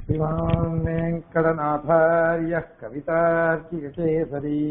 श्रीमान् वेङ्कटनाथार्यः कवितार्किककेसरी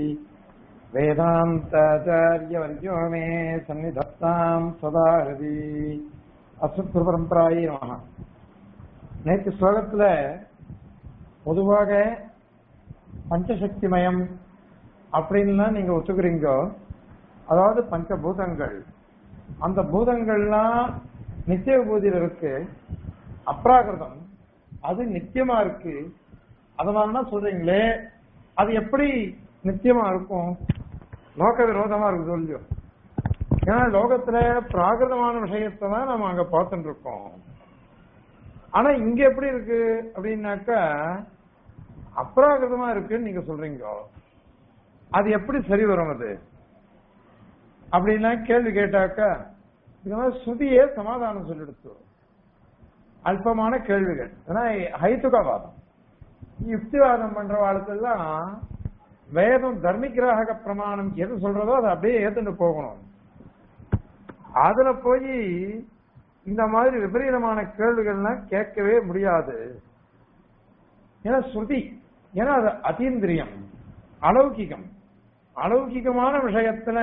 वेदान्ताचार्यवर्यो मे सन्निधत्ताम् सदा हृदि அசுத்ரு பரம்பராயே நமக நேற்று ஸ்லோகத்துல பொதுவாக பஞ்சசக்திமயம் அப்படின்லாம் நீங்க ஒத்துக்கிறீங்க அதாவது பஞ்சபூதங்கள் அந்த பூதங்கள்லாம் நித்திய பூதியில் இருக்கு அப்ராகிருதம் அது நித்தியமா இருக்கு அதனால சொல்றீங்களே அது எப்படி நித்தியமா இருக்கும் லோக விரோதமா இருக்கு சொல்லியோ ஏன்னா லோகத்துல பிராகிருதமான விஷயத்தை தான் நம்ம அங்க பார்த்துட்டு இருக்கோம் ஆனா இங்க எப்படி இருக்கு அப்படின்னாக்கா அப்ராகிருதமா இருக்குன்னு நீங்க சொல்றீங்க அது எப்படி சரி வரும் அது அப்படின்னா கேள்வி கேட்டாக்கா இது மாதிரி சுதியே சமாதானம் சொல்லிடுத்து அல்பமான கேள்விகள் ஏன்னா ஹைத்துகவாதம் யுக்திவாதம் பண்ற வாழ்க்கெல்லாம் வேதம் தர்மிகிராக பிரமாணம் எது சொல்றதோ அதை அப்படியே ஏத்துட்டு போகணும் அதுல போய் இந்த மாதிரி விபரீதமான கேள்விகள்லாம் கேட்கவே முடியாது ஏன்னா ஸ்ருதி ஏன்னா அது அதீந்திரியம் அலௌகிகம் அலௌகிகமான விஷயத்துல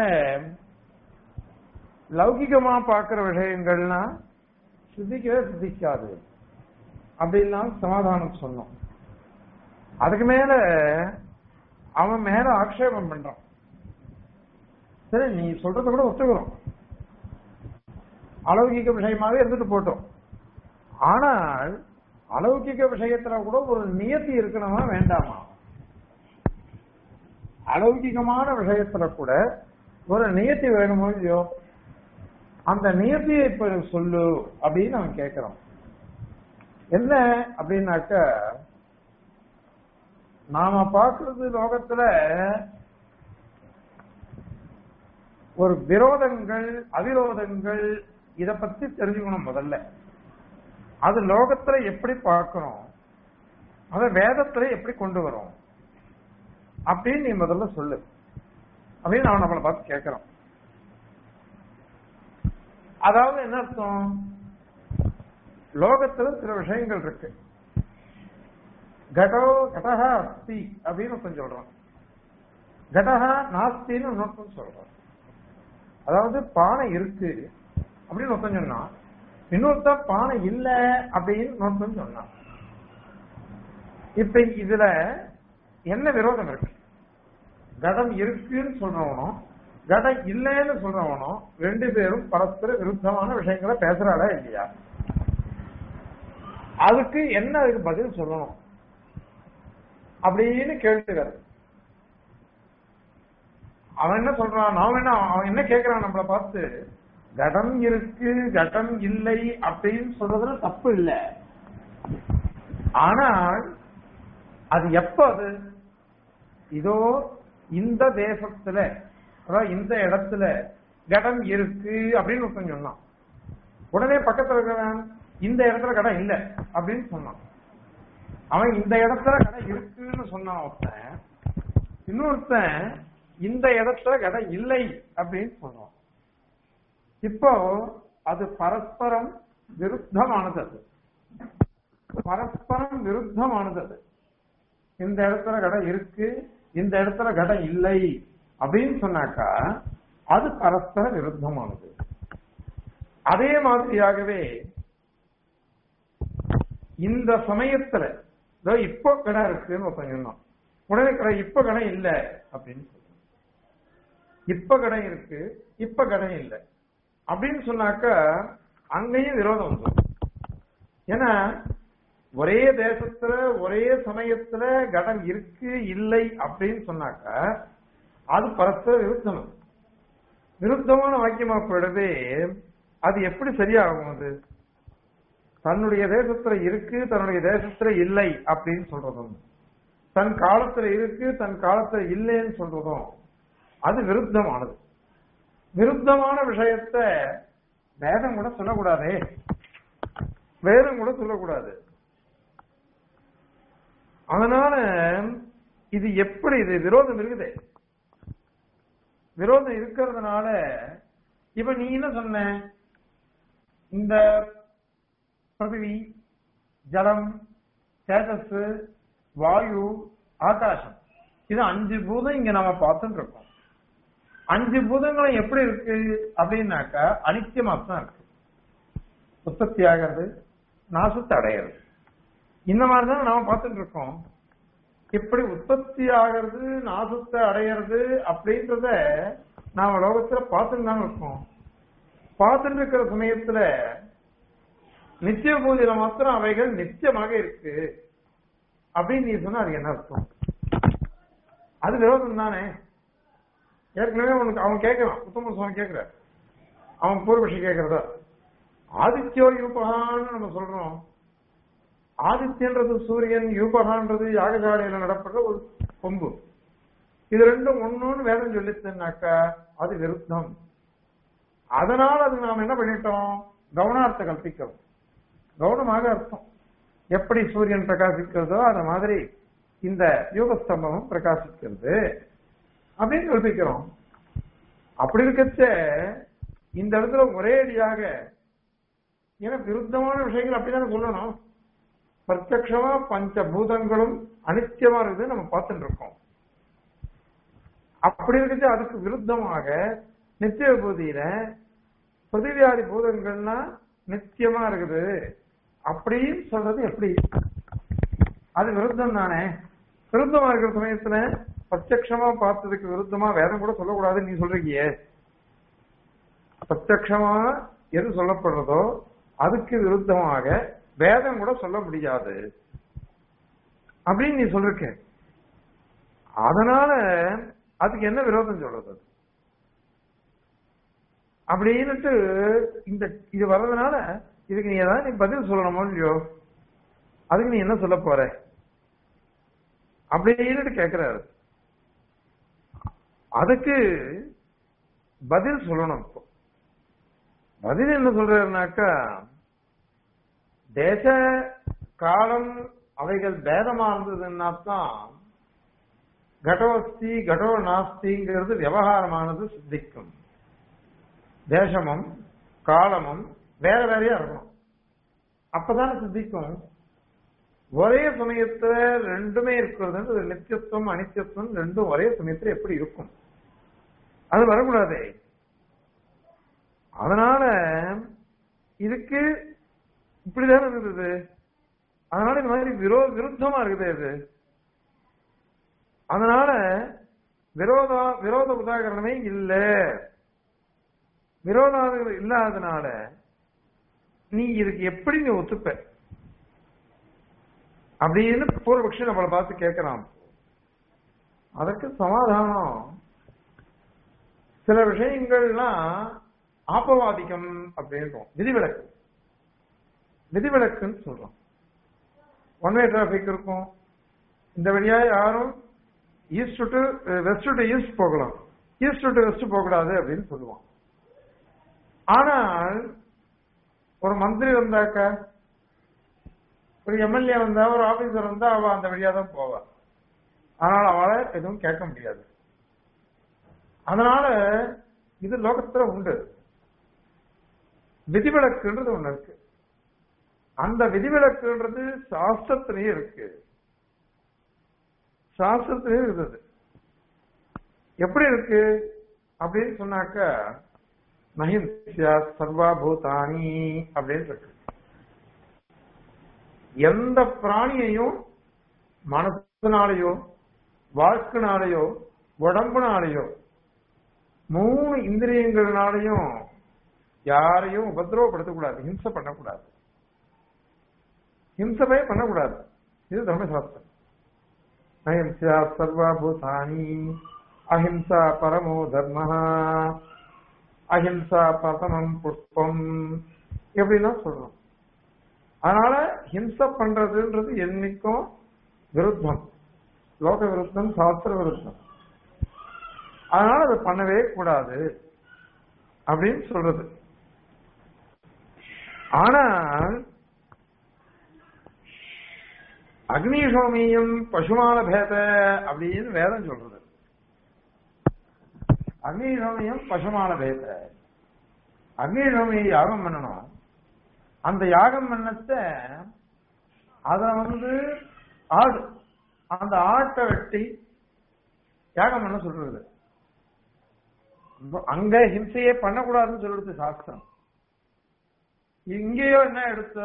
லௌகிகமா பார்க்கிற விஷயங்கள்லாம் சித்திக்கவே சித்திக்காது அப்படின்லாம் சமாதானம் சொன்னோம் அதுக்கு மேல அவன் மேல ஆக்ஷேபம் பண்றான் சரி நீ சொல்றத கூட ஒத்துக்கிறோம் அலௌகிக விஷயமாவே இருந்துட்டு போட்டோம் ஆனால் அலௌகிக விஷயத்துல கூட ஒரு நியத்தி இருக்கணுமா வேண்டாமா அலௌகிகமான விஷயத்துல கூட ஒரு நியத்தி வேணுமோ இல்லையோ அந்த நியத்தியை இப்ப சொல்லு அப்படின்னு அவன் கேட்கிறான் என்ன அப்படின்னாக்க நாம பார்க்கறது லோகத்துல ஒரு விரோதங்கள் அவிரோதங்கள் இத பத்தி தெரிஞ்சுக்கணும் முதல்ல அது லோகத்துல எப்படி பார்க்கணும் அத வேதத்துல எப்படி கொண்டு வரும் அப்படின்னு நீ முதல்ல சொல்லு அப்படின்னு அவன் நம்மளை பார்த்து கேட்கிறான் அதாவது என்ன அர்த்தம் லோகத்துல சில விஷயங்கள் இருக்கு கடோ கடஹா அஸ்தி அப்படின்னு ஒருத்தன் சொல்றான் கடஹா நாஸ்தின்னு இன்னொருத்தன் சொல்றான் அதாவது பானை இருக்கு அப்படின்னு ஒருத்தன் சொன்னான் இன்னொருத்தன் பானை இல்ல அப்படின்னு இன்னொருத்தன் சொன்னான் இப்ப இதுல என்ன விரோதம் இருக்கு கடம் இருக்குன்னு சொல்றவனும் கடம் இல்லைன்னு சொல்றவனும் ரெண்டு பேரும் பரஸ்பர விருத்தமான விஷயங்களை பேசுறாளா இல்லையா அதுக்கு என்ன அதுக்கு பதில் சொல்லணும் அப்படின்னு கேட்டுக்கிறது அவன் என்ன சொல்றான் நாம என்ன அவன் என்ன கேட்கிறான் நம்மள பார்த்து கடம் இருக்கு கடம் இல்லை அப்படின்னு சொல்றதுல தப்பு இல்லை ஆனால் அது எப்ப அது இதோ இந்த தேசத்துல அதாவது இந்த இடத்துல கடம் இருக்கு அப்படின்னு ஒருத்தன் சொன்னான் உடனே பக்கத்துல இருக்கிறவன் இந்த இடத்துல கடம் இல்ல அப்படின்னு சொன்னான் அவன் இந்த இடத்துல கடை இருக்குன்னு சொன்னான் ஒருத்தன் இன்னொருத்தன் இந்த இடத்துல கடை இல்லை அப்படின்னு சொன்னான் இப்போ அது பரஸ்பரம் விருத்தமானது அது பரஸ்பரம் விருத்தமானது அது இந்த இடத்துல கடை இருக்கு இந்த இடத்துல கடை இல்லை அப்படின்னு சொன்னாக்கா அது பரஸ்பர விருத்தமானது அதே மாதிரியாகவே இந்த சமயத்துல இப்போ கடை இருக்குன்னு ஒருத்தன் சொன்னான் உடனே கடை இப்ப கடை இல்லை அப்படின்னு சொல்றான் இப்ப கடை இருக்கு இப்ப கடை இல்லை அப்படின்னு சொன்னாக்கா அங்கேயும் விரோதம் வந்துடும் ஏன்னா ஒரே தேசத்துல ஒரே சமயத்துல கடம் இருக்கு இல்லை அப்படின்னு சொன்னாக்கா அது பரஸ்பர விருத்தம் விருத்தமான வாக்கியமா போயிடவே அது எப்படி சரியாகும் அது தன்னுடைய தேசத்துல இருக்கு தன்னுடைய தேசத்துல இல்லை அப்படின்னு சொல்றதும் தன் காலத்துல இருக்கு தன் காலத்துல இல்லைன்னு சொல்றதும் அது விருத்தமானது விருத்தமான விஷயத்த வேதம் கூட சொல்லக்கூடாதே வேதம் கூட சொல்லக்கூடாது அதனால இது எப்படி இது விரோதம் இருக்குது விரோதம் இருக்கிறதுனால இப்ப நீ என்ன சொன்ன இந்த பிருத்திவி ஜலம் தேஜஸ் வாயு ஆகாசம் இது அஞ்சு பூதம் இங்க நம்ம பார்த்துட்டு இருக்கோம் அஞ்சு பூதங்களும் எப்படி இருக்கு அப்படின்னாக்கா அனித்தியமா தான் இருக்கு உற்பத்தி ஆகிறது நாசத்தை அடையிறது இந்த மாதிரிதான் நாம பார்த்துட்டு இருக்கோம் இப்படி உற்பத்தி ஆகிறது நாசத்தை அடையிறது அப்படின்றத நாம லோகத்துல பார்த்துட்டு தான் இருக்கோம் பார்த்துட்டு இருக்கிற சமயத்துல நித்திய பூஜையில மாத்திரம் அவைகள் நித்தியமாக இருக்கு அப்படின்னு நீ சொன்னா அது என்ன அர்த்தம் அது விரோதம் தானே ஏற்கனவே அவனுக்கு அவன் கேட்கறான் உத்தம சுவாமி கேட்கிற அவன் பூர்வபக்ஷி கேட்கறதா ஆதித்யோ யூபகான்னு நம்ம சொல்றோம் ஆதித்யன்றது சூரியன் யூபகான்றது யாகசாலையில நடப்படுற ஒரு கொம்பு இது ரெண்டும் ஒண்ணுன்னு வேதம் சொல்லிச்சுனாக்கா அது விருத்தம் அதனால அது நாம் என்ன பண்ணிட்டோம் கவனார்த்த கல்பிக்கிறோம் கவனமாக அர்த்தம் எப்படி சூரியன் பிரகாசிக்கிறதோ அந்த மாதிரி இந்த யோகஸ்தம்பமும் பிரகாசிக்கிறது அப்படின்னு கல்பிக்கிறோம் அப்படி இருக்கச்ச இந்த இடத்துல ஒரே அடியாக ஏன்னா விருத்தமான விஷயங்கள் அப்படித்தானே சொல்லணும் பிரத்யக்ஷமா பஞ்சபூதங்களும் அனித்தியமா இருக்குது நம்ம பார்த்துட்டு இருக்கோம் அப்படி இருக்கச்சு அதுக்கு விருத்தமாக நித்திய பூதியில பிரதிவியாதி பூதங்கள்னா நித்தியமா இருக்குது அப்படின்னு சொல்றது எப்படி அது விருத்தம் தானே விருத்தமா இருக்கிற சமயத்துல பிரத்யக்ஷமா பார்த்ததுக்கு விருத்தமா வேதம் கூட சொல்லக்கூடாதுன்னு நீ சொல்றீங்க பிரத்யக்ஷமா எது சொல்லப்படுறதோ அதுக்கு விருத்தமாக வேதம் கூட சொல்ல முடியாது அப்படின்னு நீ சொல்லிருக்க அதனால அதுக்கு என்ன விரோதம் சொல்றது அப்படின்னுட்டு இந்த இது வர்றதுனால இதுக்கு நீ ஏதாவது நீ பதில் சொல்லணுமோ இல்லையோ அதுக்கு நீ என்ன சொல்ல போற அப்படின்னு கேக்குறாரு அதுக்கு பதில் சொல்லணும் இப்போ பதில் என்ன சொல்றாருனாக்கா தேச காலம் அவைகள் பேதமா இருந்ததுன்னா தான் கடோஸ்தி கடோ நாஸ்திங்கிறது விவகாரமானது சித்திக்கும் தேசமும் காலமும் வேற வேறையா இருக்கணும் அப்பதானே சித்திக்கும் ஒரே சமயத்துல ரெண்டுமே இருக்கிறது நித்தியத்துவம் அனித்தியத்துவம் ரெண்டும் ஒரே சமயத்துல எப்படி இருக்கும் அது வரக்கூடாது அதனால இதுக்கு இப்படிதானே இருந்தது அதனால இந்த மாதிரி விரோ விருத்தமா இருக்குது இது அதனால விரோத விரோத உதாகரணமே இல்ல விரோதாதிகள் இல்லாதனால நீ இதுக்கு எப்படி நீ ஒத்துப்ப அப்படின்னு பூர்வபக்ஷி நம்மளை பார்த்து கேட்கிறான் அதற்கு சமாதானம் சில விஷயங்கள்லாம் ஆப்பவாதிக்கம் அப்படின்றோம் விதிவிலக்கு விதிவிலக்குன்னு சொல்றோம் ஒன் வே டிராபிக் இருக்கும் இந்த வழியா யாரும் east to west to east போகலாம் ஈஸ்ட் டு வெஸ்ட் போகக்கூடாது அப்படின்னு சொல்லுவான் ஆனால் ஒரு மந்திரி வந்தாக்க ஒரு எம்எல்ஏ வந்தா ஒரு ஆபீசர் வந்தா அவ அந்த வழியா தான் போவா அதனால அவளை எதுவும் கேட்க முடியாது அதனால இது லோகத்துல உண்டு விதிவிலக்குன்றது ஒண்ணு இருக்கு அந்த விதிவிலக்குன்றது சாஸ்திரத்திலேயே இருக்கு சாஸ்திரத்திலேயே இருக்குது எப்படி இருக்கு அப்படின்னு சொன்னாக்க நஹிம்சியா சர்வா பூதானி அப்படின்னு இருக்கு எந்த பிராணியையும் மனசுனாலேயோ வாழ்க்கைனாலேயோ உடம்புனாலேயோ மூணு இந்திரியங்கள்னாலையும் யாரையும் உபதிரவப்படுத்தக்கூடாது ஹிம்சை பண்ணக்கூடாது ஹிம்சமே பண்ணக்கூடாது இது தர்மசாஸ்திரம் அஹிம்சா சர்வா பூதானி அஹிம்சா பரமோ தர்ம அஹிம்சா பதமம் புஷ்பம் எப்படிலாம் சொல்றோம் அதனால ஹிம்சை பண்றதுன்றது என்னைக்கும் விருத்தம் லோக விருத்தம் சாஸ்திர விருத்தம் அதனால அதை பண்ணவே கூடாது அப்படின்னு சொல்றது ஆனால் அக்னிசோமியம் பசுமான பேத அப்படின்னு வேதம் சொல்றது அக்னிசோமியம் பசுமான பேத அக்னிசோமியை யாகம் பண்ணணும் அந்த யாகம் பண்ணத்த அதுல வந்து ஆடு அந்த ஆட்டை வெட்டி யாகம் பண்ண சொல்றது அங்க ஹிம்சையே பண்ணக்கூடாதுன்னு சொல்றது சாஸ்திரம் இங்கேயோ என்ன எடுத்து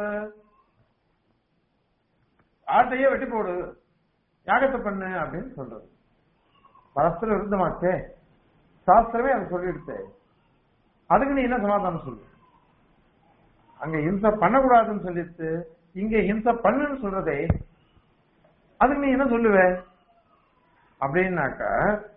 ஆட்டையே வெட்டி போடு யாகத்தை பண்ணு அப்படின்னு சொல்றது பரஸ்பர விருத்தமாச்சே சாஸ்திரமே அதை சொல்லிடுச்சு அதுக்கு நீ என்ன சமாதானம் சொல்லு அங்க ஹிம்சை பண்ணக்கூடாதுன்னு சொல்லிட்டு இங்க ஹிம்சை பண்ணுன்னு சொல்றதே அதுக்கு நீ என்ன சொல்லுவ அப்படின்னாக்கா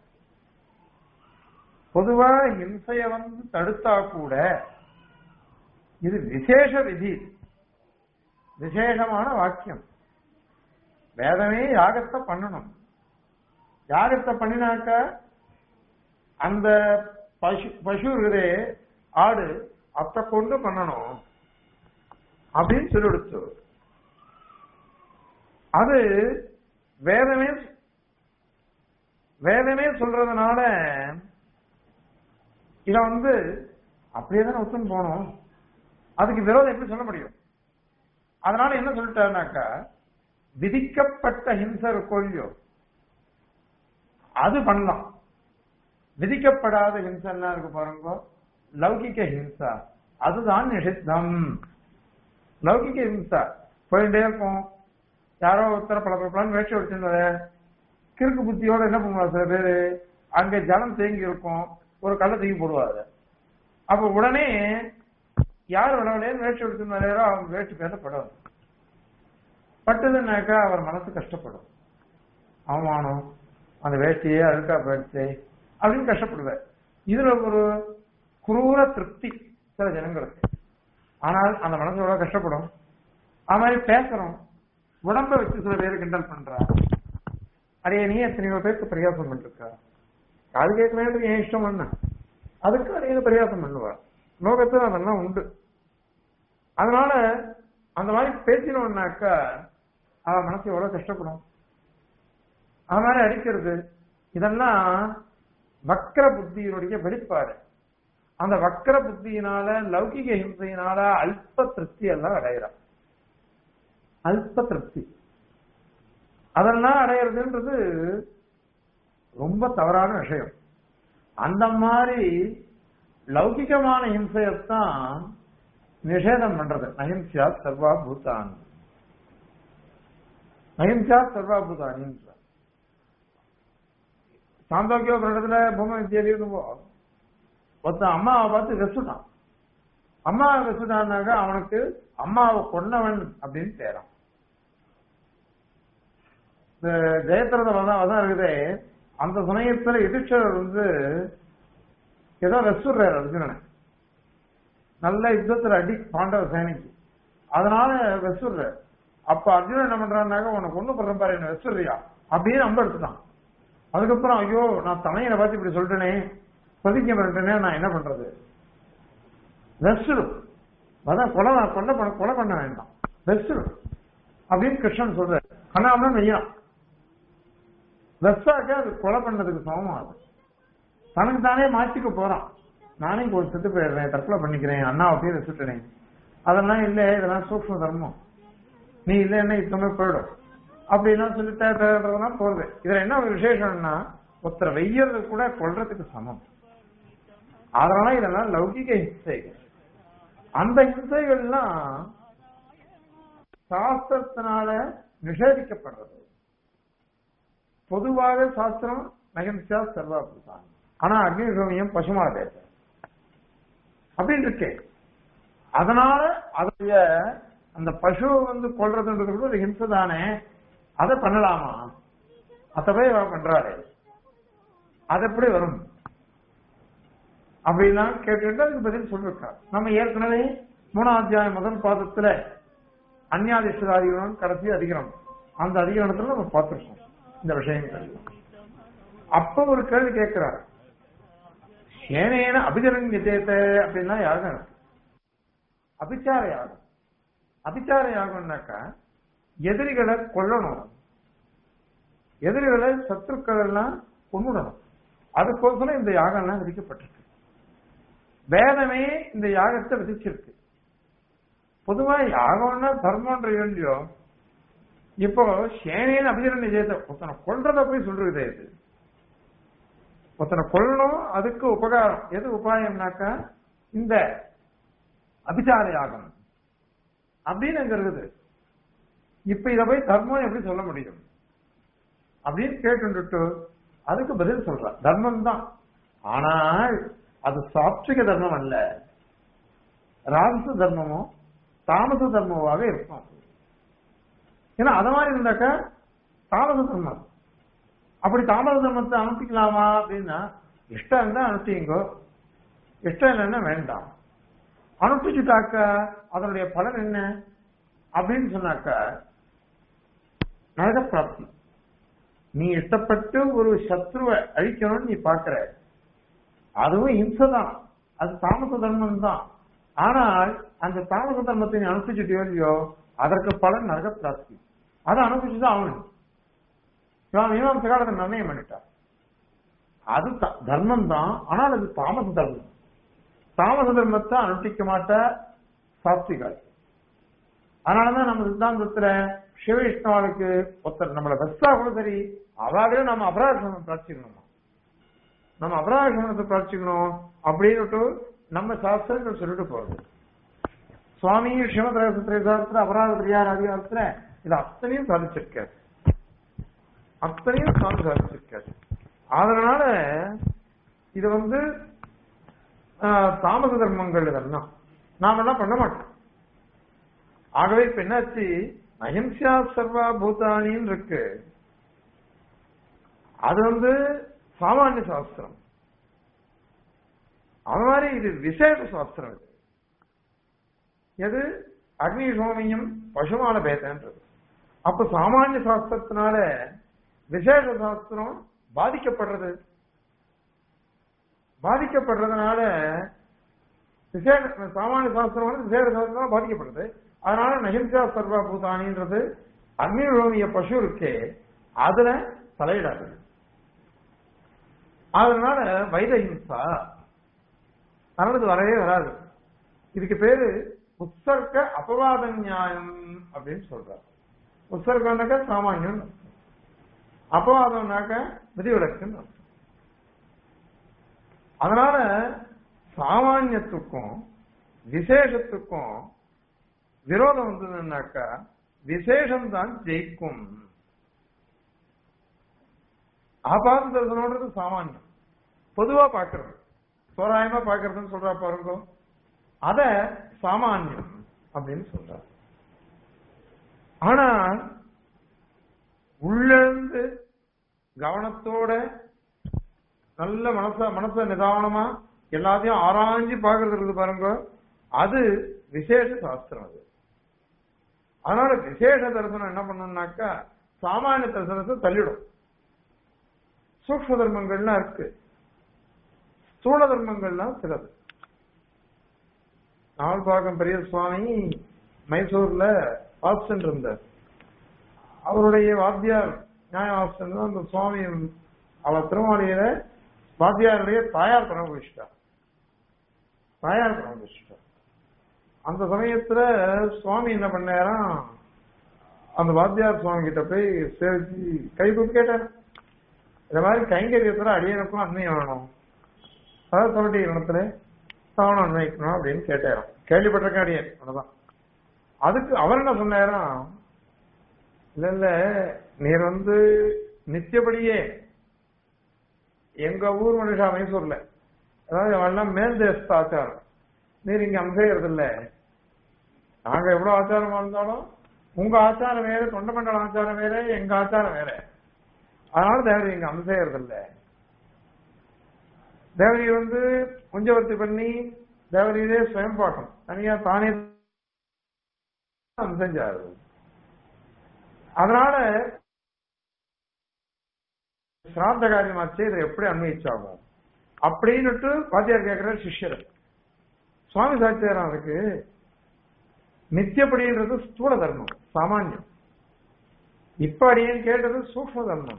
பொதுவா ஹிம்சைய வந்து தடுத்தா கூட இது விசேஷ விதி விசேஷமான வாக்கியம் வேதமே யாகத்தை பண்ணணும் யாகத்தை பண்ணினாக்க அந்த பசு பசு இருக்குதே ஆடு அத்தை கொண்டு பண்ணணும் அப்படின்னு சொல்லி கொடுத்து அது வேதமே வேதமே சொல்றதுனால இத வந்து அப்படியே தானே ஒத்துன்னு போனோம் அதுக்கு விரோதம் எப்படி சொல்ல முடியும் அதனால என்ன சொல்லிட்டாருனாக்கா விதிக்கப்பட்ட ஹிம்சை இருக்கோ இல்லையோ அது பண்ணலாம் விதிக்கப்படாத ஹிம்சை என்ன இருக்கு பாருங்க லௌகிக ஹிம்சா அதுதான் நிஷித்தம் லௌகிக ஹிம்சா போயிட்டே இருக்கும் யாரோ ஒருத்தர பல பலன்னு வேட்சை வச்சிருந்தத கிறுக்கு புத்தியோட என்ன பண்ணுவாங்க சில பேரு அங்க ஜலம் தேங்கி இருக்கும் ஒரு கல்லை தூக்கி போடுவாரு அப்ப உடனே யார் விளவலையே வேட்சை எடுத்துனாரோ அவங்க வேட்சை பேசப்படும் பட்டதுன்னாக்கா அவர் மனசு கஷ்டப்படும் அவமானம் அந்த வேஷ்டியே அழுக்கா போயிடுச்சு அப்படின்னு கஷ்டப்படுவார் இதுல ஒரு குரூர திருப்தி சில ஜனங்களுக்கு ஆனால் அந்த மனசு எவ்வளவு கஷ்டப்படும் அது மாதிரி பேசுறோம் உடம்ப வச்சு சில பேர் கிண்டல் பண்றா அடைய நீ எத்தனையோ பேருக்கு பிரயாசம் பண்ணிருக்கா அது கேட்க வேண்டியது என் இஷ்டம் பண்ண அதுக்கு அடைய பிரயாசம் பண்ணுவா லோகத்துல அதெல்லாம் உண்டு அதனால அந்த மாதிரி பேசினோம்னாக்கா அவன் மனசு எவ்வளவு கஷ்டப்படும் அது மாதிரி அடிக்கிறது இதெல்லாம் வக்கர புத்தியினுடைய வெளிப்பாடு அந்த வக்கர புத்தியினால லௌகிக ஹிம்சையினால அல்ப திருப்தி எல்லாம் அடையிறான் அல்ப திருப்தி அதெல்லாம் அடையிறதுன்றது ரொம்ப தவறான விஷயம் அந்த மாதிரி லௌகிகமான ஹிம்சையத்தான் நிஷேதம் பண்றது நஹிம்சா சர்வா பூதான் நஹிம்சா சர்வா பூதானி சாந்தோக்கிய இடத்துல பூமி வித்தியாலி இருக்கும்போது ஒருத்தன் அம்மாவை பார்த்து வெசுட்டான் அம்மாவை வெசுட்டான்னாக்க அவனுக்கு அம்மாவை கொன்னவன் அப்படின்னு பேரான் இந்த ஜெயத்திரத வதம் வதம் இருக்குது அந்த சமயத்துல யுதிஷ்டர் வந்து ஏதோ வெசுடுறாரு அர்ஜுனனை நல்ல யுத்தத்துல அடி பாண்டவ சேனைக்கு அதனால வெசுடுற அப்ப அர்ஜுனன் என்ன பண்றான்னாக்க உனக்கு ஒண்ணு பண்ற பாரு என்ன வெசுடுறியா அப்படின்னு அம்ப எடுத்துட்டான் அதுக்கப்புறம் ஐயோ நான் தமையனை பார்த்து இப்படி சொல்லிட்டேனே பதிக்க பண்ணிட்டேனே நான் என்ன பண்றது வெசுடு அதான் கொலை கொலை பண்ண கொலை பண்ண வேண்டாம் வெசுடு அப்படின்னு கிருஷ்ணன் சொல்ற கண்ணாமன் மெய்யான் வெஸ்ஸாக்க அது கொலை பண்ணதுக்கு சமமாகுது தனக்கு தானே மாற்றிக்க போறான் நானே ஒரு செத்து போயிடுறேன் தற்கொலை பண்ணிக்கிறேன் அண்ணா அப்படியே வச்சுட்டேனே அதெல்லாம் இல்ல இதெல்லாம் சூக்ம தர்மம் நீ இல்லைன்னா இத்தமே போயிடும் அப்படிலாம் சொல்லிட்டேன்றதுலாம் போறது இதுல என்ன ஒரு விசேஷம்னா ஒருத்தரை வெய்யறது கூட கொல்றதுக்கு சமம் அதனால இதெல்லாம் லௌகிக ஹிம்சைகள் அந்த ஹிம்சைகள்லாம் சாஸ்திரத்தினால நிஷேதிக்கப்படுறது பொதுவாக சாஸ்திரம் நகிம்சா சர்வாபுதான் ஆனா அக்னிசோமியம் பசுமாதேச அப்படின்னு இருக்கே அதனால அதோடைய அந்த பசு வந்து கொள்றதுன்றது கூட ஒரு ஹிம்சை தானே அதை பண்ணலாமா அத போய் அவ பண்றாரு அது எப்படி வரும் அப்படிலாம் கேட்டு அதுக்கு பதில் சொல்லிருக்கா நம்ம ஏற்கனவே மூணாம் அத்தியாயம் முதல் பாதத்துல அந்நாதிஷ்டாதிகரணம் கடைசி அதிகரணம் அந்த அதிகரணத்துல நம்ம பார்த்திருக்கோம் இந்த விஷயங்கள் அப்ப ஒரு கேள்வி கேட்கிறார் ஏனேன அபிஜரன் நிஜேத்த அப்படின்னா யாகம் இருக்கு அபிச்சார யாகம் அபிச்சார யாகம்னாக்கா எதிரிகளை கொல்லணும் எதிரிகளை சத்துருக்கள் எல்லாம் கொண்டுடணும் அதுக்கோசரம் இந்த யாகம் எல்லாம் விதிக்கப்பட்டிருக்கு வேதமே இந்த யாகத்தை விதிச்சிருக்கு பொதுவா யாகம்னா தர்மன்ற இல்லையோ இப்போ சேனையின் அபிஜன நிஜயத்தை ஒருத்தனை கொல்றத போய் சொல்றது இது ஒருத்தனை கொல்லணும் அதுக்கு உபகாரம் எது உபாயம்னாக்கா இந்த அபிச்சார யாகம் அப்படின்னு அங்க இருக்குது இப்ப இத போய் தர்மம் எப்படி சொல்ல முடியும் அப்படின்னு கேட்டுட்டு அதுக்கு பதில் சொல்றான் தர்மம் தான் ஆனால் அது சாத்விக தர்மம் அல்ல ராஜச தர்மமோ தாமச தர்மமாக இருக்கும் ஏன்னா அத மாதிரி இருந்தாக்கா தாமச தர்மம் அப்படி தாமச தர்மத்தை அனுப்பிக்கலாமா அப்படின்னா இஷ்டம் இருந்தா அனுப்பிங்கோ இஷ்டம் இல்லைன்னா வேண்டாம் அனுப்பிச்சுட்டாக்கா அதனுடைய பலன் என்ன அப்படின்னு சொன்னாக்கா நரக பிராப்தி நீ இஷ்டப்பட்டு ஒரு சத்ருவை அழிக்கணும்னு நீ பாக்குற அதுவும் இம்சை தான் அது தாமச தர்மம் தான் ஆனால் அந்த தாமச தர்மத்தை நீ அனுப்பிச்சுட்டியோ இல்லையோ அதற்கு பலன் நரக பிராப்தி அதை அனுப்பிச்சுதான் ஆகணும் இவன் மீமாம்ச காலத்தை நிர்ணயம் பண்ணிட்டான் அது த- தர்மம் தான் ஆனால் அது தாமச தர்மம் தாமச தர்மத்தை அனுஷ்டிக்க மாட்ட சாத்விகால் அதனாலதான் நம்ம சித்தாந்தத்துல சிவ விஷ்ணுவாளுக்கு ஒருத்தர் நம்மளை வெஸ்டா கூட சரி அவாகவே நம்ம அபராதம் பிரார்த்திக்கணுமா நம்ம அபராதத்தை பிரார்த்திக்கணும் அப்படின்னுட்டு நம்ம சாஸ்திரங்கள் சொல்லிட்டு போறது சுவாமி ஸ்ரீமத் ரகசியத்துல அபராத பிரியார் அதிகாரத்துல இது அத்தனையும் சாதிச்சிருக்காரு அத்தனையும் சுவாமி சாதிச்சிருக்காரு அதனால இது வந்து ஆஹ், தாமச தர்மங்கள் இதெல்லாம் நாம எல்லாம் பண்ண மாட்டோம் ஆகவே இப்ப என்னாச்சு அஹிம்சா சர்வா பூதானின்னு இருக்கு அது வந்து சாமானிய சாஸ்திரம் அது மாதிரி இது விசேஷ சாஸ்திரம் இது எது அக்னி சோமியம் பசுமான பேதன்றது அப்ப சாமானிய சாஸ்திரத்தினால விசேஷ சாஸ்திரம் பாதிக்கப்படுறது பாதிக்கப்படுறதுனால விசேஷ சாமானிய சாஸ்திரம் வந்து விசேஷ சாஸ்திரம் பாதிக்கப்படுது அதனால நகிம்சா சர்வா பூதானின்றது அக்னிரோமிய பசு இருக்கே அதுல தலையிடாது அதனால வைதஹிம்சா அதனால இது வரவே வராது இதுக்கு பேரு உற்சர்க்க அபவாத நியாயம் அப்படின்னு சொல்றார் உற்சர்க்கம்னாக்க சாமானியம் அபவாதம்னாக்க விதிவிலக்குன்னு அர்த்தம். அதனால சாமானியத்துக்கும் விசேஷத்துக்கும் விரோதம் வந்ததுன்னாக்கா விசேஷம் தான் ஜெயிக்கும் ஆபாத தரிசனம்ன்றது சாமானியம் பொதுவா பாக்குறது தோராயமா பாக்குறதுன்னு சொல்றா பாருங்க அத சாமானியம் அப்படின்னு சொல்றார் ஆனா உள்ளிருந்து கவனத்தோட நல்ல மனச மனச நிதானமா எல்லாத்தையும் ஆராய்ஞ்சு பாக்குறது இருக்குது பாருங்க அது விசேஷ சாஸ்திரம் அது அதனால விசேஷ தரிசனம் என்ன பண்ணணும்னாக்கா சாமானிய தரிசனத்தை தள்ளிடும் சூக்ம தர்மங்கள்லாம் இருக்கு ஸ்தூல தர்மங்கள்லாம் சிலது நாவல்பாக்கம் பெரிய சுவாமி மைசூர்ல ஆப்ஷன் இருந்தார் அவருடைய வாத்தியார் நியாய ஆப்ஷன் அந்த சுவாமி அவர் திருமாளியில வாத்தியாருடைய தாயார் பணம் வச்சுட்டார் தாயார் பணம் வச்சுட்டார் அந்த சமயத்துல சுவாமி என்ன பண்ணாராம் அந்த வாத்தியார் சுவாமி கிட்ட போய் சேவிச்சு கை கூப்பி கேட்டார் இந்த மாதிரி கைங்கரியத்துல அடியனுக்கும் அண்மையம் வேணும் அதாவது சொல்லிட்டு இனத்துல தாவணம் அன்வைக்கணும் அப்படின்னு கேட்டாராம் கேள்விப்பட்டிருக்கேன் அடியன் அவ்வளவுதான் அதுக்கு அவர் என்ன சொன்னாராம் இல்ல இல்ல நீர் வந்து நித்தியபடியே எங்க ஊர் மனுஷா மைசூர்ல அதாவது அவெல்லாம் மேல் தேசத்து ஆச்சாரம் நீர் இங்க அம்சையறது இல்ல நாங்க எவ்வளவு ஆச்சாரமா இருந்தாலும் உங்க ஆச்சாரம் வேற தொண்டமண்டல ஆச்சாரம் வேற எங்க ஆச்சாரம் வேற அதனால தேவரி இங்க அம்சையறது இல்ல தேவரி வந்து குஞ்சவர்த்தி பண்ணி தேவரியிலே சுயம் பாட்டம் தனியா தானே செஞ்சாரு அதனால சிராத்த காரியமாச்சு இதை எப்படி அன்வயிச்சாகும் அப்படின்னுட்டு வாத்தியார் கேட்கிறார் சிஷ்யர் சுவாமி சாட்சியாரம் அதுக்கு நித்தியப்படின்றது ஸ்தூல தர்மம் சாமானியம் இப்ப அடியேன் கேட்டது சூக்ம தர்மம்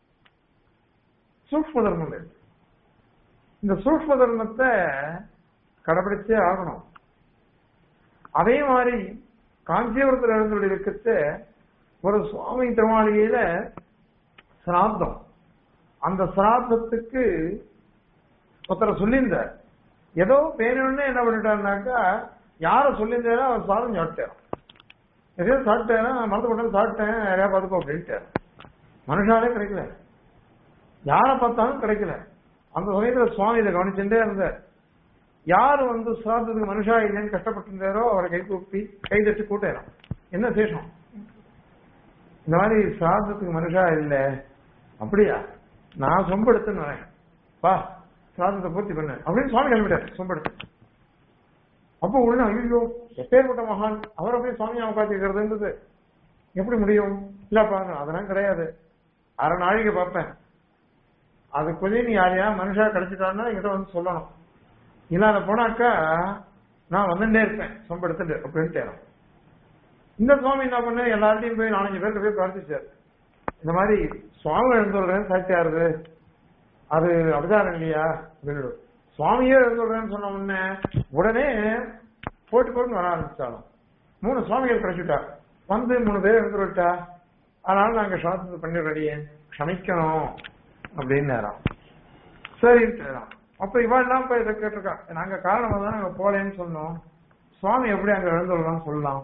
சூக்ம தர்மம் இது. இந்த சூக்ம தர்மத்தை கடைபிடிச்சே ஆகணும் அதே மாதிரி காஞ்சிபுரத்தில் எழுந்துள்ள இருக்கிறது ஒரு சுவாமி திருமாளிகையில சிராத்தம் அந்த சிராத்தத்துக்கு ஒருத்தர் சொல்லியிருந்தார் ஏதோ வேணும்னு என்ன பண்ணிட்டாருனாக்கா யார சொல்லியிருந்தாரோ அவர் சாதம் சாப்பிட்டார் எதையோ சாப்பிட்டேன்னா மறந்து போட்டு சாப்பிட்டேன் நிறையா பார்த்துக்கோ அப்படின்ட்டார் மனுஷாலே கிடைக்கல யாரை பார்த்தாலும் கிடைக்கல அந்த சமயத்துல சுவாமி இதை கவனிச்சுட்டே இருந்தார் யார் வந்து சிராதத்துக்கு மனுஷா இல்லைன்னு கஷ்டப்பட்டு இருந்தாரோ அவரை கை கூப்பி கை தட்டி கூட்டேறான் என்ன சேஷம் இந்த மாதிரி சிராதத்துக்கு மனுஷா இல்ல அப்படியா நான் சொம்பு எடுத்துன்னு வரேன் வா சிராதத்தை பூர்த்தி பண்ண அப்படின்னு சுவாமி கிளம்பிட்டார் சொம்பு எடுத்து அப்போ உடனே ஐயோ எப்பேற்பட்ட மகான் அவரை போய் சுவாமியை உட்காந்துக்கிறதுன்றது எப்படி முடியும் இல்ல பாருங்க அதெல்லாம் கிடையாது அரை நாளைக்கு பார்ப்பேன் அதுக்குள்ளே நீ யாரையா மனுஷா கிடைச்சிட்டான்னா என்கிட்ட வந்து சொல்லணும் இல்லாத போனாக்கா நான் வந்துட்டே இருப்பேன் சொம்ப எடுத்துட்டு அப்படின்ட்டு இந்த சுவாமி என்ன பண்ண எல்லார்ட்டையும் போய் நாலஞ்சு பேருக்கு போய் பிரார்த்திச்சார் இந்த மாதிரி சுவாமி எழுந்துடுறேன் சாட்சியாருது அது அபச்சாரம் இல்லையா அப்படின்னு சுவாமியே எழுந்துடுறேன்னு சொன்ன உடனே உடனே போட்டு போட்டு வர ஆரம்பிச்சாலும் மூணு சுவாமிகள் கிடைச்சிட்டா வந்து மூணு பேர் எழுந்துருட்டா அதனால நாங்க சாஸ்திரத்தை பண்ணிடுறடியே க்ஷமிக்கணும் அப்படின்னு நேரம் சரின்ட்டு அப்ப இவன் என்ன போய் இதை கேட்டிருக்கான் நாங்க காரணமா தான் நாங்க போலேன்னு சொன்னோம் சுவாமி எப்படி அங்க எழுந்துடலாம் சொல்லலாம்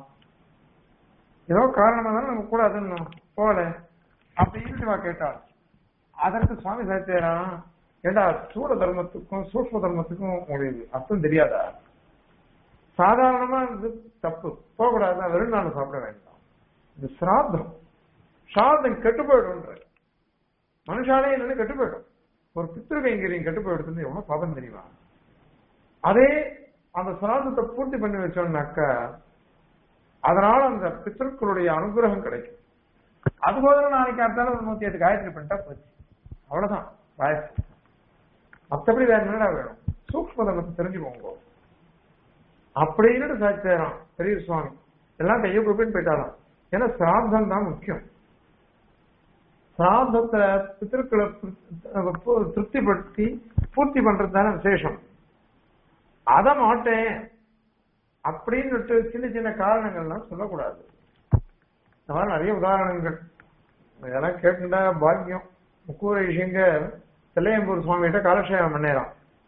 ஏதோ காரணமா தான் நாங்க கூடாதுன்னு போல அப்படின்னு இவா கேட்டாள் அதற்கு சுவாமி சாத்தியாராம் ஏண்டா சூட தர்மத்துக்கும் சூக்ம தர்மத்துக்கும் உங்களுக்கு அர்த்தம் தெரியாதா சாதாரணமா இது தப்பு போகக்கூடாது வெறும் நாள் சாப்பிட வேண்டாம் இது சிராத்தம் சாதம் கெட்டு போயிடும்ன்ற மனுஷாலே என்னன்னு கெட்டு போயிடும் ஒரு பித்திரு கைங்கரியம் கெட்டு போயிடுறது எவ்வளவு பாபம் தெரியுமா அதே அந்த சிராதத்தை பூர்த்தி பண்ணி வச்சோம்னாக்கா அதனால அந்த பித்திருக்களுடைய அனுகிரகம் கிடைக்கும் அது போதும் நாளைக்கு அடுத்தாலும் ஒரு நூத்தி எட்டு காயத்ரி பண்ணிட்டா போச்சு அவ்வளவுதான் பாயசம் மத்தபடி வேற என்னடா வேணும் சூக்ம தர்மத்தை தெரிஞ்சுக்கோங்க அப்படின்னு சாட்சியாராம் பெரிய சுவாமி எல்லாம் கையை குப்பின்னு போயிட்டாராம் ஏன்னா சிராதம் தான் முக்கியம் சிராதத்தை பித்திருக்களை திருப்திப்படுத்தி பூர்த்தி பண்றது தானே விசேஷம் அத மாட்டேன் அப்படின்னு சின்ன சின்ன காரணங்கள்லாம் சொல்லக்கூடாது இந்த மாதிரி நிறைய உதாரணங்கள் இதெல்லாம் கேட்டுட்டா பாக்கியம் முக்கூர விஷயங்க தில்லையம்பூர் சுவாமிகிட்ட காலக்ஷேபம் பண்ணேறான்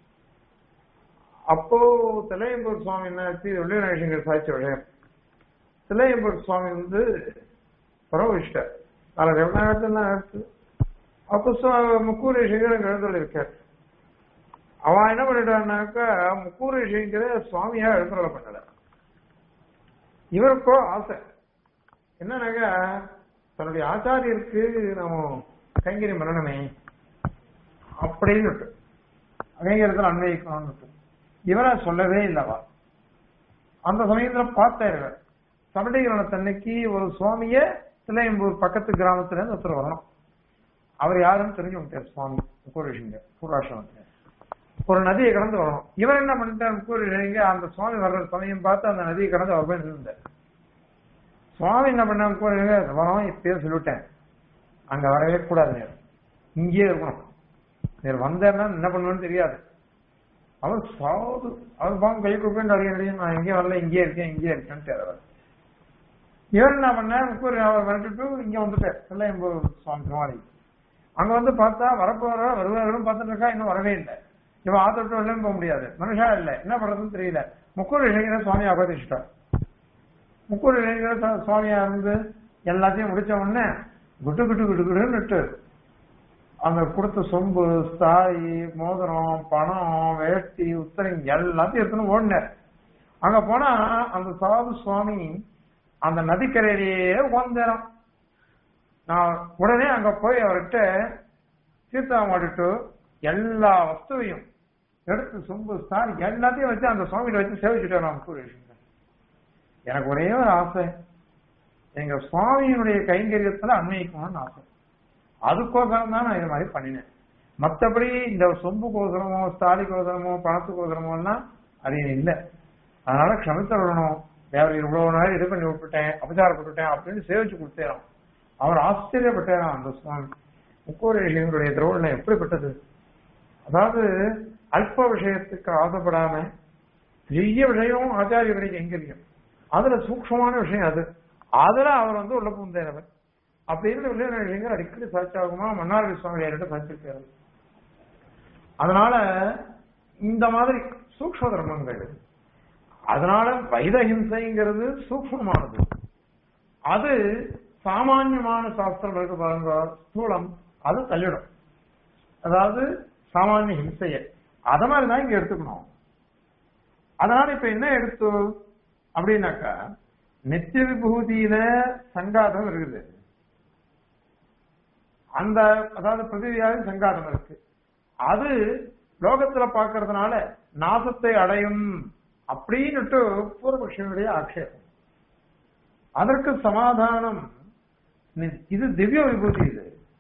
அப்போ தில்லையம்பூர் சுவாமி என்னாச்சு வெள்ளி விஷயங்கள் சாட்சி விஷயம் தில்லையம்பூர் சுவாமி வந்து பரவவிஷ்டர் அதில் ரெவநாயகத்தான் எடுத்து அப்போ முக்கூர் விஷயங்கள் எழுந்தல் இருக்கார் அவன் என்ன பண்ணிட்டான்னாக்கா முக்கூர் விஷயங்கிற சுவாமியா எழுந்தருளை பண்ணல இவருக்கோ ஆசை என்னன்னாக்கா தன்னுடைய ஆச்சாரியருக்கு நம்ம கைங்கரியம் பண்ணணுமே அப்படின்னு கைங்கரியத்தில் அன்வயிக்கணும்னு இவரை சொல்லவே இல்லவா அந்த சமயத்துல பார்த்தாரு சமடைகிரணத்தன்னைக்கு ஒரு சுவாமிய தில்லையம்பூர் பக்கத்து கிராமத்துல இருந்து ஒருத்தர் வரணும் அவர் யாருன்னு தெரிஞ்சு விட்டார் சுவாமி முக்கூரேஷிங்க பூராசிரமத்துல ஒரு நதியை கடந்து வரணும் இவர் என்ன பண்ணிட்டார் முக்கூரேஷிங்க அந்த சுவாமி வர்ற சமயம் பார்த்து அந்த நதியை கடந்து அவர் போய் நின்றுந்தார் சுவாமி என்ன பண்ண முக்கூரேஷிங்க வரோம் இப்பயே சொல்லிவிட்டேன் அங்க வரவே கூடாது நேரம் இங்கேயே இருக்கணும் நேர் வந்தேன்னா என்ன பண்ணுவேன்னு தெரியாது அவர் சாது அவர் பாங்க கை கொடுப்பேன் அறிய நான் எங்கேயும் வரல இங்கேயே இருக்கேன் இங்கேயே இருக்கேன்னு அவர் இவர் என்ன பண்ண முக்கூர் அவர் வந்துட்டு இங்க வந்துட்டார் செல்லையம்பூர் சுவாமி திருமாளி அங்க வந்து பார்த்தா வரப்போற வருவாரும் பார்த்துட்டு இருக்கா இன்னும் வரவே இல்லை இவன் ஆத்தோட்டு வெளியும் போக முடியாது மனுஷா இல்ல என்ன பண்றதுன்னு தெரியல முக்கூர் இளைஞர சுவாமியை அபதிச்சிட்டார் முக்கூர் இளைஞர சுவாமியா இருந்து எல்லாத்தையும் முடிச்ச உடனே குட்டு குட்டு குட்டு குட்டுன்னுட்டு அந்த கொடுத்த சொம்பு ஸ்தாய் மோதிரம் பணம் வேஷ்டி உத்தரம் எல்லாத்தையும் எடுத்துன்னு ஓடினார் அங்க போனா அந்த சாது சுவாமி அந்த நதிக்கரையிலேயே உட்காந்துறான் நான் உடனே அங்க போய் அவர்கிட்ட தீர்த்தம் மாட்டிட்டு எல்லா வஸ்துவையும் எடுத்து சொம்பு ஸ்தாய் எல்லாத்தையும் வச்சு அந்த சுவாமிகிட்ட வச்சு சேவிச்சுட்டேன் நான் கூறிட்டு எனக்கு ஒரே ஒரு ஆசை எங்க சுவாமியினுடைய கைங்கரியத்துல அன்வயிக்கணும்னு ஆசை அதுக்கோசரம் தான் நான் இது மாதிரி பண்ணினேன் மற்றபடி இந்த சொம்பு கோசரமோ ஸ்தாலி கோசரமோ பணத்து கோசரமோ எல்லாம் அது இல்லை அதனால க்ஷமித்து விடணும் வேற இவ்வளவு நாள் இது பண்ணி விட்டுட்டேன் அபச்சாரப்பட்டுட்டேன் அப்படின்னு சேவிச்சு கொடுத்தேன் அவர் ஆச்சரியப்பட்டேன் அந்த சுவாமி முக்கோரேஷியங்களுடைய திரோணம் எப்படிப்பட்டது அதாவது அல்ப விஷயத்துக்கு ஆசைப்படாம பெரிய விஷயம் ஆச்சாரியருடைய கைங்கரியம் அதுல சூக்ஷமான விஷயம் அது அதுல அவர் வந்து உள்ள புந்தேனவர் அப்படின்னு விஷயங்கள் அடிக்கடி சாட்சியாகுமா மன்னார்வி சுவாமியார்கிட்ட சாட்சிருக்காரு அதனால இந்த மாதிரி சூக்ஷ்ம தர்மங்கள் அதனால வைத ஹிம்சைங்கிறது சூக்ஷ்மமானது அது சாமான்யமான சாஸ்திரம் இருக்கு பாருங்க ஸ்தூலம் அது தள்ளிடும் அதாவது சாமானிய ஹிம்சைய அத மாதிரி தான் இங்க எடுத்துக்கணும் அதனால இப்ப என்ன எடுத்து அப்படின்னாக்கா நித்திய விபூதியில சங்காதம் இருக்குது அந்த அதாவது பிரதிவியாக சங்காதம் இருக்கு அது லோகத்துல பாக்குறதுனால நாசத்தை அடையும் அப்படின்னுட்டு பூர்வபக்ஷனுடைய ஆட்சேபம் அதற்கு சமாதானம் நி- இது திவ்ய விபூதி இது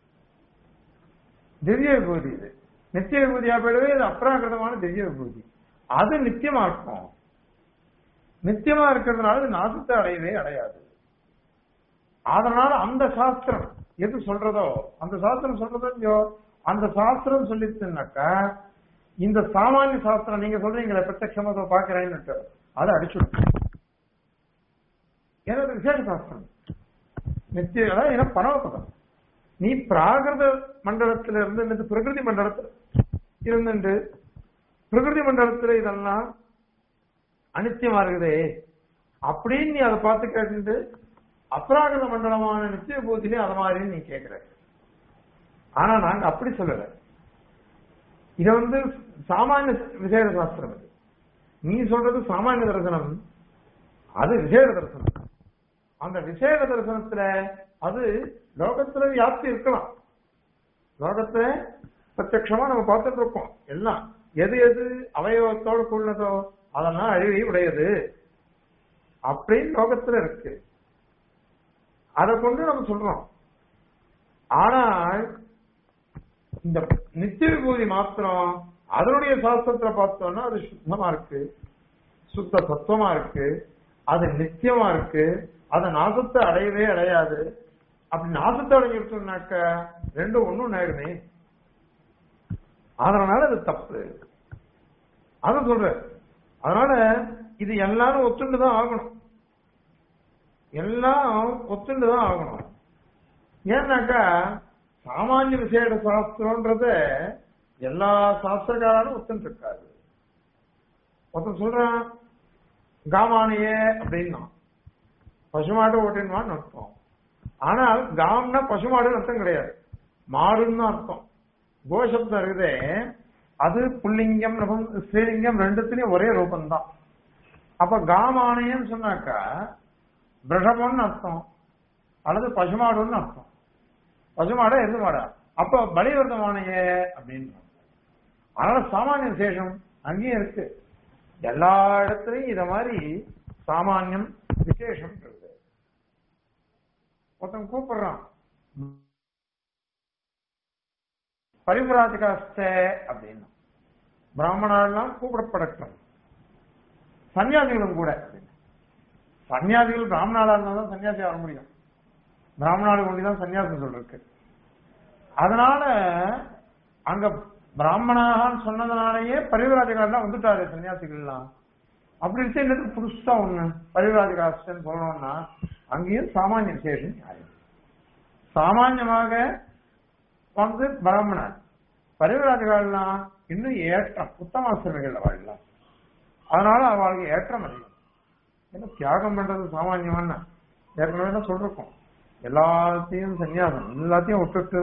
திவ்ய விபூதி இது நித்திய விபூதியா போயிடவே இது அப்ராகிருதமான திவ்ய விபூதி அது நித்தியமா இருக்கும் நித்தியமா இருக்கிறதுனால இது நாசத்தை அடையவே அடையாது அதனால அந்த சாஸ்திரம் எது சொல்றதோ அந்த சாஸ்திரம் சொல்றதோ இல்லையோ அந்த சாஸ்திரம் சொல்லிச்சுனாக்கா இந்த சாமானிய சாஸ்திரம் நீங்க சொல்றீங்களே பிரத்யட்சமா பாக்குறேன்னு அதை அடிச்சுடும் ஏன்னா அது விசேஷ சாஸ்திரம் நித்திய அதாவது ஏன்னா பரமபதம் நீ பிராகிருத மண்டலத்துல இருந்து இந்த பிரகிருதி மண்டலத்துல இருந்துட்டு பிரகிருதி மண்டலத்துல இதெல்லாம் அனித்தியமா இருக்குதே அப்படின்னு நீ அதை பார்த்து கேட்டு அப்ராகிருத மண்டலமான நித்திய பூத்திலே அது மாதிரி நீ கேட்கிற ஆனா நாங்க அப்படி சொல்லல இத வந்து சாமானிய விசேட சாஸ்திரம் இது நீ சொல்றது சாமானிய தரிசனம் அது விசேட தரிசனம் அந்த விசேட தரிசனத்துல அது லோகத்துல வியாப்தி இருக்கலாம் லோகத்துல பிரத்யட்சமா நம்ம பார்த்துட்டு இருக்கோம் எல்லாம் எது எது அவயவத்தோடு கூடினதோ அதெல்லாம் அழிவை உடையது அப்படின்னு லோகத்துல இருக்கு அதை கொண்டு நம்ம சொல்றோம் ஆனால் இந்த நித்திய விபூதி மாத்திரம் அதனுடைய சாஸ்திரத்துல பார்த்தோம்னா அது சுத்தமா இருக்கு சுத்த தத்துவமா இருக்கு அது நித்தியமா இருக்கு அது நாசத்தை அடையவே அடையாது அப்படி நாசத்தை அடைஞ்சிருச்சோம்னாக்க ரெண்டும் ஒண்ணும் ஆயிடுமே அதனால அது தப்பு அத சொல்ற அதனால இது எல்லாரும் ஒத்துண்டு தான் ஆகணும் எல்லாம் ஒத்துண்டு தான் ஆகணும் ஏன்னாக்கா சாமானிய விசேட சாஸ்திரம்ன்றத எல்லா சாஸ்திரக்காரரும் ஒத்துட்டு இருக்காது ஒருத்தன் சொல்றான் காமானியே அப்படின்னா பசுமாடு ஓட்டின்வான்னு அர்த்தம் ஆனால் காம்னா பசுமாடுன்னு அர்த்தம் கிடையாது மாடுன்னு அர்த்தம் கோசப்தம் இருக்குதே அது புல்லிங்கம் நபம் ஸ்ரீலிங்கம் ரெண்டுத்துலயும் ஒரே ரூபம்தான் அப்ப காமானயன்னு சொன்னாக்கா பிரஷபம்னு அர்த்தம் அல்லது பசுமாடுன்னு அர்த்தம் பசுமாடா எது மாடா அப்ப பலிவர்த்தமானையே அப்படின்னு அதனால சாமானிய விசேஷம் அங்கேயும் இருக்கு எல்லா இடத்துலயும் இத மாதிரி சாமானியம் விசேஷம் இருக்கு ஒருத்தன் கூப்பிடுறான் பரிபராதிகாஸ்த அப்படின்னு பிராமணாலாம் கூப்பிடப்படட்டும் சன்னியாசிகளும் கூட சன்னியாசிகள் பிராமணாளா இருந்தா தான் சன்னியாசி வர முடியும் பிராமணாளுக்கு ஒண்டிதான் சன்னியாசம் சொல்றதுக்கு அதனால அங்க பிராமணான்னு சொன்னதுனாலயே பரிவராஜகாரெல்லாம் வந்துட்டாரு சன்னியாசிகள்லாம் அப்படி இருந்துச்சு என்னது புதுசா ஒண்ணு பரிவராஜகாஸ்டன் சொல்லணும்னா அங்கேயும் சாமானிய விசேஷம் நியாயம் சாமான்யமாக வந்து பிராமணர் பரிவராஜகாரெல்லாம் இன்னும் ஏற்றம் உத்தமாசிரமிகள் வாழலாம் அதனால அவளுக்கு ஏற்றம் அதிகம் ஏன்னா தியாகம் பண்றது சாமானியமான ஏற்கனவே தான் சொல்றோம் எல்லாத்தையும் சன்னியாசம் எல்லாத்தையும் விட்டுட்டு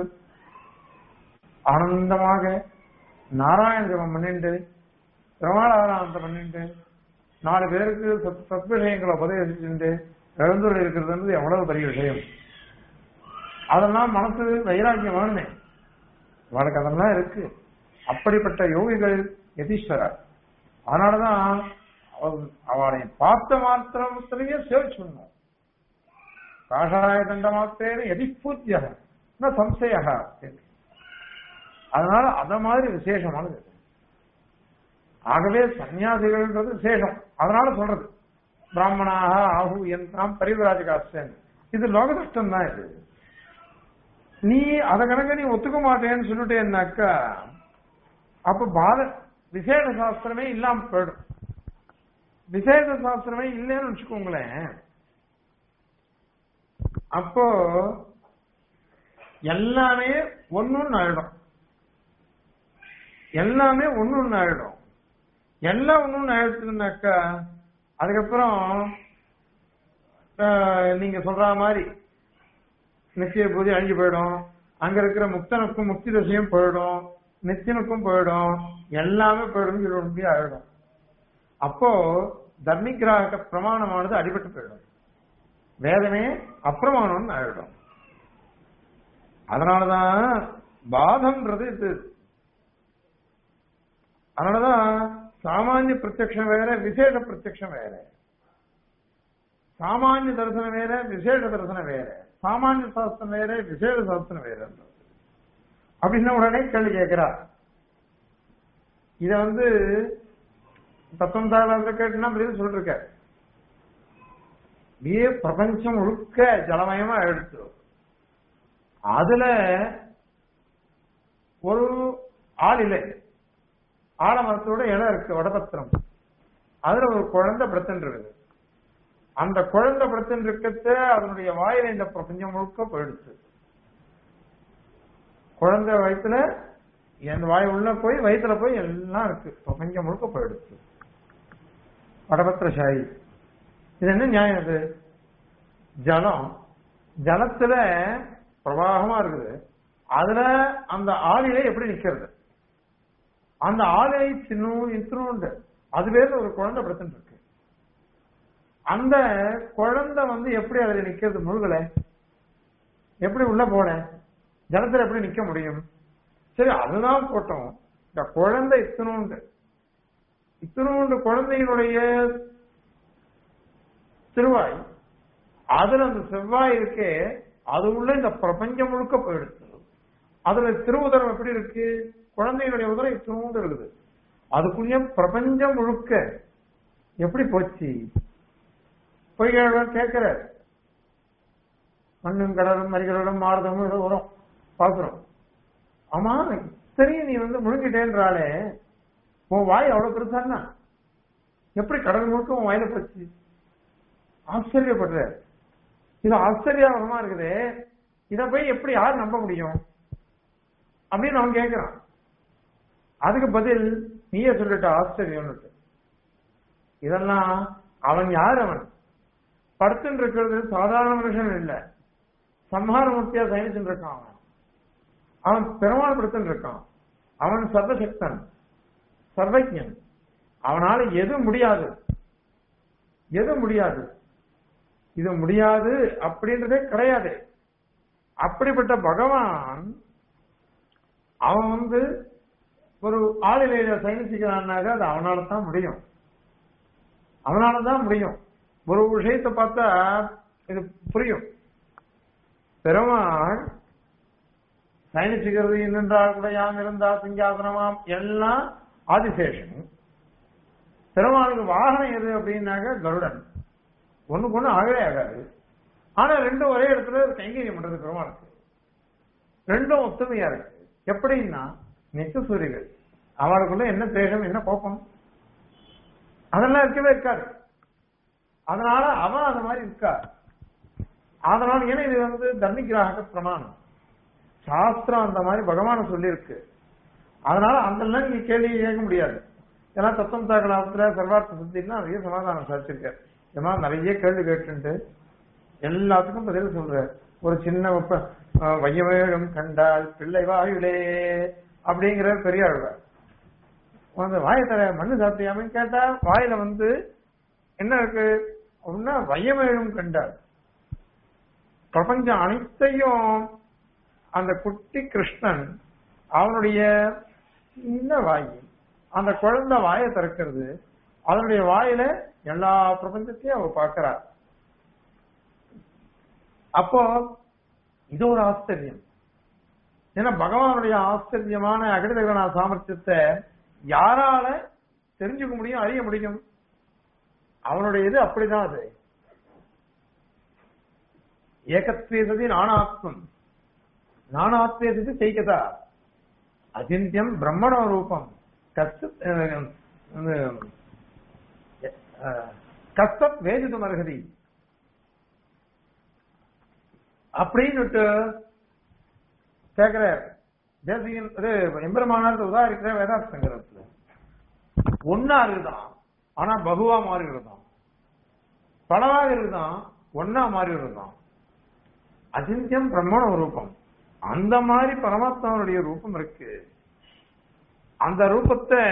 ஆனந்தமாக நாராயண ஜபம் பண்ணிட்டு பிரமாணாராயணத்தை பண்ணிட்டு நாலு பேருக்கு சத் சத் விஷயங்களை உபதேசிச்சுட்டு எழுந்துள்ள இருக்கிறதுன்றது எவ்வளவு பெரிய விஷயம் அதெல்லாம் மனசு வைராக்கியம் வேணுமே அவளுக்கு அதெல்லாம் இருக்கு அப்படிப்பட்ட யோகிகள் யதீஸ்வரர் அதனாலதான் அவ- அவளை பார்த்த மாத்திரத்திலேயே சேவ் சொன்னோம் காஷாய தண்ட மாத்திரேன எதி பூஜ்ய சம்சய அதனால அத மாதிரி விசேஷமானது இது. ஆகவே சன்னியாசிகள்ன்றது விசேஷம் அதனால சொல்றது பிராமணாக ஆகு யந்திரம் பரிவராஜகாசன் இது லோகதஷ்டம் தான் இது நீ அத கணக்க நீ ஒத்துக்க மாட்டேன்னு சொல்லிட்டேன்னாக்கா அப்ப பாத விசேட சாஸ்திரமே இல்லாம போயிடும் விசேட சாஸ்திரமே இல்லைன்னு வச்சுக்கோங்களேன் அப்போ எல்லாமே ஒன்னொன்னு ஆயிடும் எல்லாமே ஒன்னொன்னு ஆயிடும் எல்லாம் ஒன்னொன்னு ஆயிடுச்சுன்னாக்கா அதுக்கப்புறம் ஆஹ், நீங்க சொல்ற மாதிரி நிச்சய பூஜை அழிஞ்சு போயிடும் அங்க இருக்கிற முக்தனுக்கும் முக்தி தசையும் போயிடும் நித்தியனுக்கும் போயிடும் எல்லாமே போயிடும் சொல்ல முடியாது ஆயிடும் அப்போ தர்மிகிராக பிரமாணமானது அடிபட்டு போயிடும் வேதமே அப்பிரமாணம்னு ஆயிடும் அதனாலதான் பாதம்ன்றது இது அதனாலதான் சாமானிய பிரத்யக்ஷம் வேற விசேஷ பிரத்யக்ஷம் வேற சாமானிய தரிசனம் வேற விசேஷ தரிசனம் வேற சாமானிய சாஸ்திரம் வேற விசேஷ சாஸ்திரம் வேற அப்படின்னா உடனே கேள்வி கேட்கிறா இத வந்து தத்துவம் தாராள கேட்டுனா பதில் சொல்லிருக்க அப்படியே பிரபஞ்சம் முழுக்க ஜலமயமா எடுத்து அதுல ஒரு ஆளிலை ஆலமரத்தோட இடம் இருக்கு வடபத்திரம் அதுல ஒரு குழந்தை படுத்துன்னு இருக்குது அந்த குழந்தை படுத்துன்னு இருக்கிறத அதனுடைய வாயில இந்த பிரபஞ்சம் முழுக்க போயிடுச்சு குழந்தை வயித்துல என் வாய் உள்ள போய் வயித்துல போய் எல்லாம் இருக்கு பிரபஞ்சம் முழுக்க போயிடுச்சு வடபத்திர சாயி இது என்ன நியாயம் இது ஜலம் ஜலத்துல பிரவாகமா இருக்குது அதுல அந்த ஆளிலை எப்படி நிக்கிறது அந்த ஆலை சின்ன இத்தினோண்டு அது பேர்ல ஒரு குழந்தை படுத்துட்டு இருக்கு அந்த குழந்தை வந்து எப்படி அதுல நிக்கிறது முழுகல எப்படி உள்ள போன ஜலத்துல எப்படி நிக்க முடியும் சரி அதுதான் போட்டோம் இந்த குழந்தை இத்தனோண்டு இத்தனோண்டு குழந்தையினுடைய திருவாய் அதுல அந்த செவ்வாய் இருக்கே அது உள்ள இந்த பிரபஞ்சம் முழுக்க போயிடுச்சு அதுல திருவுதரம் எப்படி இருக்கு குழந்தையினுடைய உதரம் இத்தனோண்டு இருக்குது அதுக்குள்ளே பிரபஞ்சம் முழுக்க எப்படி போச்சு போய் கேட்கிற மண்ணும் கடலும் மறிகளும் மாறுதமும் ஏதோ வரும் பாக்குறோம் ஆமா இத்தனையும் நீ வந்து முழுங்கிட்டேன்றாலே உன் வாய் அவ்வளவு பெருசான்னா எப்படி கடல் முழுக்க உன் வாயில போச்சு ஆச்சரியப்படுற இது ஆச்சரியமா இருக்குது இத போய் எப்படி யார் நம்ப முடியும் அப்படின்னு அவன் கேட்கிறான் அதுக்கு பதில் நீயே சொல்லிட்ட ஆச்சரியம்னு இதெல்லாம் அவன் யார் அவன் படுத்துன்னு இருக்கிறது சாதாரண மனுஷன் இல்ல சம்ஹாரமூர்த்தியா சயனிச்சுட்டு இருக்கான் அவன் அவன் பெருமாள் படுத்துன்னு இருக்கான் அவன் சர்வசக்தன் சர்வஜன் அவனால எது முடியாது எது முடியாது இது முடியாது அப்படின்றதே கிடையாது அப்படிப்பட்ட பகவான் அவன் வந்து ஒரு ஆளிலையில சயனிச்சுக்கிறான்னாக்க அது அவனால தான் முடியும் அவனால தான் முடியும் ஒரு விஷயத்தை பார்த்தா இது புரியும் பெருமாள் சயனிச்சுக்கிறது என்னென்றால் கூட யாம் இருந்தா சிங்காசனமாம் எல்லாம் ஆதிசேஷன் பெருமாளுக்கு வாகனம் எது அப்படின்னாக்க கருடன் ஒண்ணுக்கு ஒண்ணு ஆகவே ஆகாது ஆனா ரெண்டும் ஒரே இடத்துல கைங்கரியம் பண்றது பெருமாளுக்கு ரெண்டும் ஒத்துமையா இருக்கு எப்படின்னா நிச்சசூரிகள் அவளுக்குள்ள என்ன தேகம் என்ன கோபம் அதெல்லாம் இருக்கவே இருக்காது அதனால அவன் அந்த மாதிரி இருக்கா அதனால ஏன்னா இது வந்து தர்மிகிராக பிரமாணம் சாஸ்திரம் அந்த மாதிரி பகவான சொல்லியிருக்கு அதனால அதெல்லாம் நீங்க கேள்வி கேட்க முடியாது ஏன்னா தத்துவம் தாக்கலாத்துல சர்வார்த்த சுத்தின்னா நிறைய சமாதானம் சாதிச்சிருக்காரு இந்த மாதிரி நிறைய கேள்வி கேட்டு எல்லாத்துக்கும் பதில் சொல்ற ஒரு சின்ன ஒப்ப- அஹ் வையவேழும் கண்டால் பிள்ளை வாயுலே அப்படிங்கிற பெரிய ஆழ்வார் வந்து வாயை தர மண்ணு சாப்பிட்டியாமன்னு கேட்டா வாயில வந்து என்ன இருக்கு அப்படின்னா வையமேழும் கண்டார் பிரபஞ்சம் அனைத்தையும் அந்த குட்டி கிருஷ்ணன் அவனுடைய சின்ன வாய் அந்த குழந்தை வாயை திறக்கிறது அதனுடைய வாயில எல்லா பிரபஞ்சத்தையும் அவ பார்க்கிறார் அப்போ இது ஒரு ஆச்சரியம் ஏன்னா பகவானுடைய ஆச்சரியமான அகிடதகன சாமர்த்தியத்தை யாரால தெரிஞ்சுக்க முடியும் அறிய முடியும் அவனுடைய இது அப்படிதான் அது ஏகத்வேசதி நானாத்மம் நானாத்வேசதி செய்கதா அச்சிந்தியம் பிரம்மணோ ரூபம் கஸ்தத் அஹ், அஹ், கஸ்தத் வேதிதும் அருகதி அப்படின்னுட்டு கேக்குறார் தேசிகன் இது எம்பெருமானார் உதாரிக்கிற வேதாந்த சங்கரத்துல ஒன்னா இருக்குதான் ஆனா பகுவா மாறி இருக்குதான் பலவாக இருக்குதான் ஒன்னா மாறி இருக்குதான் அச்சிந்தியம் பிரம்மண ரூபம் அந்த மாதிரி பரமாத்மாவுடைய ரூபம் இருக்கு அந்த ரூபத்தை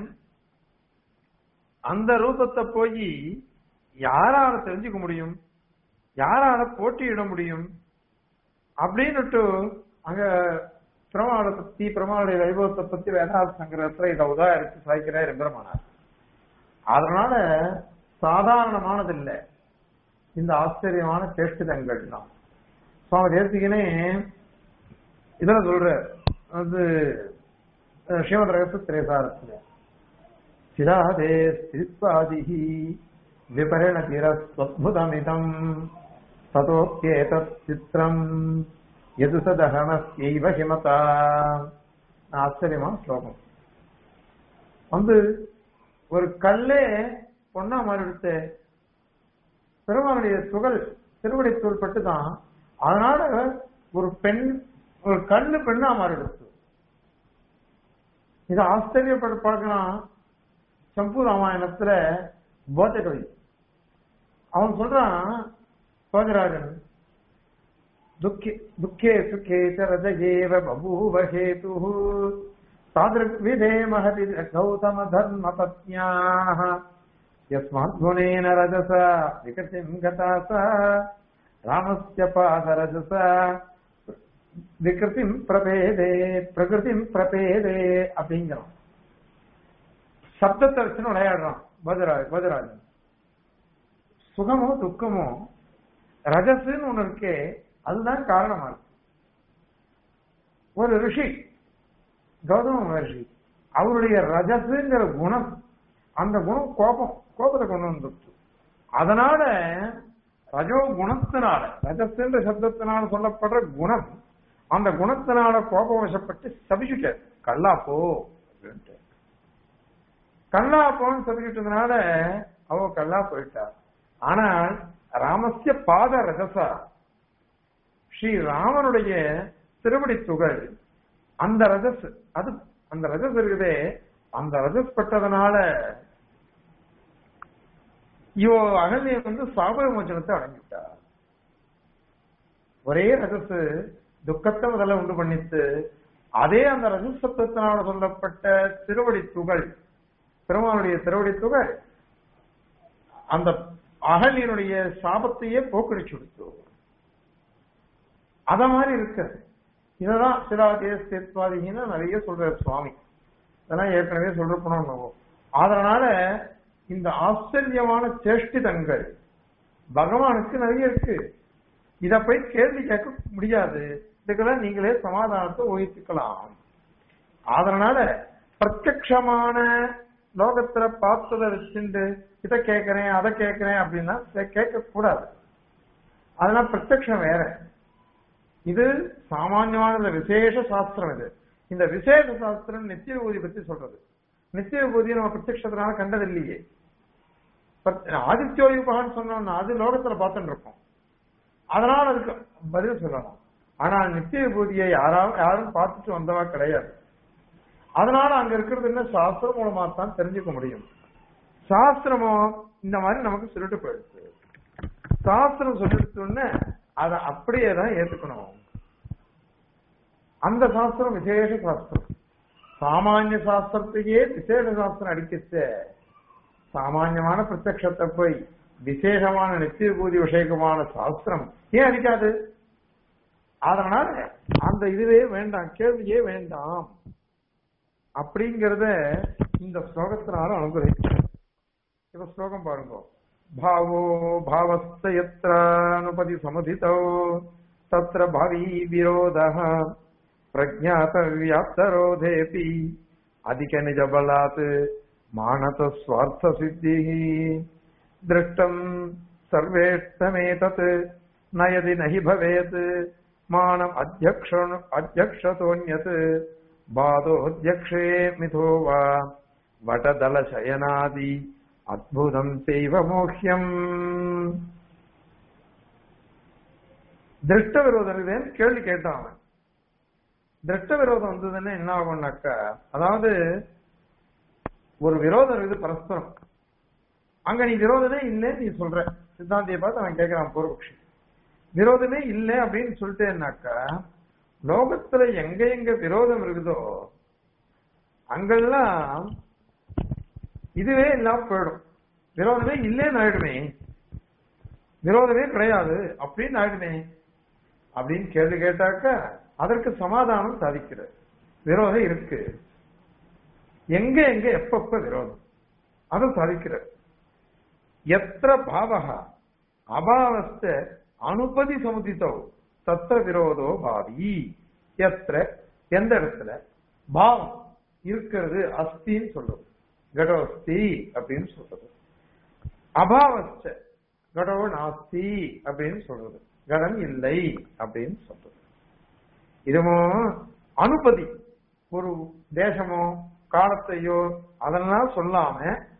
அந்த ரூபத்தை போய் யாரால தெரிஞ்சுக்க முடியும் யாரால போட்டியிட முடியும் அப்படின்னுட்டு அங்க பிரமாண பத்தி பிரமாணுடைய வைபவத்தை பத்தி வேதாந்த சங்கரத்துல இதை உதாரித்து சாய்க்கிறார் எம்பெருமானார் அதனால சாதாரணமானது இல்ல இந்த ஆச்சரியமான சேஷ்டிதங்கள் தான் சுவாமி தேசிகனே இதுல சொல்ற அது அஹ், ஸ்ரீமத் ரகச திரேசாரத்துல சிராதே ஸ்திரித்வாதிஹி விபரிணதிரஸ்வத்புதமிதம் ததோக்கேதத் சித்திரம் எது சதகணஸ்யைவ ஹிமதா ஆச்சரியமான ஸ்லோகம் வந்து ஒரு கல்லே பொண்ணா மாறிடுத்து பெருமானுடைய துகள் திருவடி தூள் பட்டுதான் அதனால ஒரு பெண் ஒரு கண்ணு பெண்ணா மாறிடுச்சு இது ஆச்சரியப்பட பார்க்கலாம் சம்பு ராமாயணத்துல போஜகவி அவன் சொல்றான் போஜராஜன் துக்கே துக்கே சுக்கே ச ரஜகேவ பபூவ ஹேது தாதிருக்விதே மகதி கௌதம தர்ம பத்னியாः यस्मात् गुणेन रजसा विकृतिम् गता सा रामस्य पादरजसा விகிருதிம் பிரபேதே பிரகிருதிம் பிரபேதே அப்படிங்கிறான் சப்தத்தை வச்சுன்னு விளையாடுறான் பஜராஜ் பஜராஜன் சுகமோ துக்கமோ ரஜசுன்னு ஒண்ணு இருக்கே அதுதான் காரணமா இருக்கு ஒரு ரிஷி கௌதம மகர்ஷி அவருடைய ரஜசுங்கிற குணம் அந்த குணம் கோபம் கோபத்தை கொண்டு வந்துருச்சு அதனால ரஜோ குணத்தினால ரஜசுன்ற சப்தத்தினால சொல்லப்படுற குணம் அந்த குணத்தினால கோபம் வசப்பட்டு சபிச்சுட்டார் கல்லா போ அப்படின்ட்டு கல்லா போன்னு சபிச்சுட்டதுனால அவ கல்லா போயிட்டா ஆனால் ராமஸ்ய பாத ரஜசா ஸ்ரீ ராமனுடைய திருவடி துகள் அந்த ரஜஸ் அது அந்த ரஜஸ் இருக்குதே அந்த ரஜஸ் பட்டதனால இவோ அகல்ய வந்து சாப விமோச்சனத்தை அடங்கிவிட்டா ஒரே ரஜஸ் துக்கத்தை முதல்ல உண்டு பண்ணித்து அதே அந்த ரஜஸ் சப்தத்தினால சொல்லப்பட்ட திருவடி துகள் பெருமானுடைய திருவடி துகள் அந்த அகலியனுடைய சாபத்தையே போக்கடிச்சு கொடுத்து அத மாதிரி இருக்கு இததான் சிலாதேஸ்தித்வாதிகின்னு நிறைய சொல்றாரு சுவாமி இதெல்லாம் ஏற்கனவே சொல்றப்பணும் அதனால இந்த ஆச்சரியமான சேஷ்டிதங்கள் பகவானுக்கு நிறைய இருக்கு இத போய் கேள்வி கேட்க முடியாது இதுக்கெல்லாம் நீங்களே சமாதானத்தை ஊகித்துக்கலாம் அதனால பிரத்யக்ஷமான லோகத்துல பார்த்ததை வச்சுண்டு இதை கேட்கிறேன் அதை கேட்கிறேன் அப்படின்னா கேட்க கூடாது அதெல்லாம் பிரத்யக்ஷம் வேற இது சாமான்யமான விசேஷ சாஸ்திரம் இது இந்த விசேஷ சாஸ்திரம் நித்திய விபூதி பத்தி சொல்றது நித்திய விபூதியை நம்ம பிரத்யக்ஷத்தினால கண்டது இல்லையே ஆதித்யோயுபகான்னு சொன்னோம்னா அது லோகத்துல பார்த்துட்டு இருக்கோம் அதனால அதுக்கு பதில் சொல்லலாம் ஆனா நித்திய விபூதியை யாராலும் யாரும் பார்த்துட்டு வந்தவா கிடையாது அதனால அங்க இருக்கிறது என்ன சாஸ்திரம் மூலமா தான் தெரிஞ்சுக்க முடியும் சாஸ்திரமோ இந்த மாதிரி நமக்கு சொல்லிட்டு போயிடுச்சு சாஸ்திரம் சொல்லிடுச்சோன்னு அதை அப்படியே தான் ஏத்துக்கணும் அந்த சாஸ்திரம் விசேஷ சாஸ்திரம் சாமானிய சாஸ்திரத்தையே விசேஷ சாஸ்திரம் அடிக்கிச்ச சாமான்யமான பிரத்யக்ஷத்தை போய் விசேஷமான நித்திய பூதி விஷயகமான சாஸ்திரம் ஏன் அடிக்காது அதனால அந்த இதுவே வேண்டாம் கேள்வியே வேண்டாம் அப்படிங்கறத இந்த ஸ்லோகத்தினால அனுகிரகிக்கும் இப்ப ஸ்லோகம் பாருங்க भावो भावस्त यत्रानुपति समुदितौ तत्र भावी विरोधः प्रज्ञातव्याप्तरोधेऽपि अधिकनिजबलात् मानतस्वार्थसिद्धिः दृष्टम् सर्वेष्टमेतत् न यदि न हि भवेत् मानम् अध्यक्ष अध्यक्षतोऽन्यत् बाधोऽध्यक्षे मिथो वा वटदलशयनादि அற்புதம் செய்வ மோக்கியம் திருஷ்ட விரோதம் கேள்வி கேட்டான் அவன் திருஷ்ட விரோதம் வந்ததுன்னா என்ன ஆகும்னாக்கா அதாவது ஒரு விரோதம் இருக்குது பரஸ்பரம் அங்க நீ விரோதமே இல்லைன்னு நீ சொல்ற சித்தாந்தியை பார்த்து அவன் கேட்கிறான் பூர்வபக்ஷி விரோதமே இல்லை அப்படின்னு சொல்லிட்டேன்னாக்கா லோகத்துல எங்க எங்க விரோதம் இருக்குதோ அங்கெல்லாம் இதுவே இல்லாம போயிடும் விரோதமே இல்லைன்னு ஆயிடுமே விரோதமே கிடையாது அப்படின்னு ஆயிடுமே அப்படின்னு கேள்வி கேட்டாக்க அதற்கு சமாதானம் சாதிக்கிறது விரோதம் இருக்கு எங்க எங்க எப்பப்ப விரோதம் அதை சாதிக்கிறது எத்திர பாவக அபாவஸ்த அனுபதி சமுதித்தோ தத்திர விரோதோ பாவி எத்திர எந்த இடத்துல பாவம் இருக்கிறது அஸ்தின்னு சொல்றது கடோஸ்தி அப்படின்னு சொல்றது அபாவஸ்த கடோ நாஸ்தி அப்படின்னு சொல்றது கடன் இல்லை அப்படின்னு சொல்றது இதுவும் அனுபதி ஒரு தேசமோ காலத்தையோ அதெல்லாம் சொல்லாம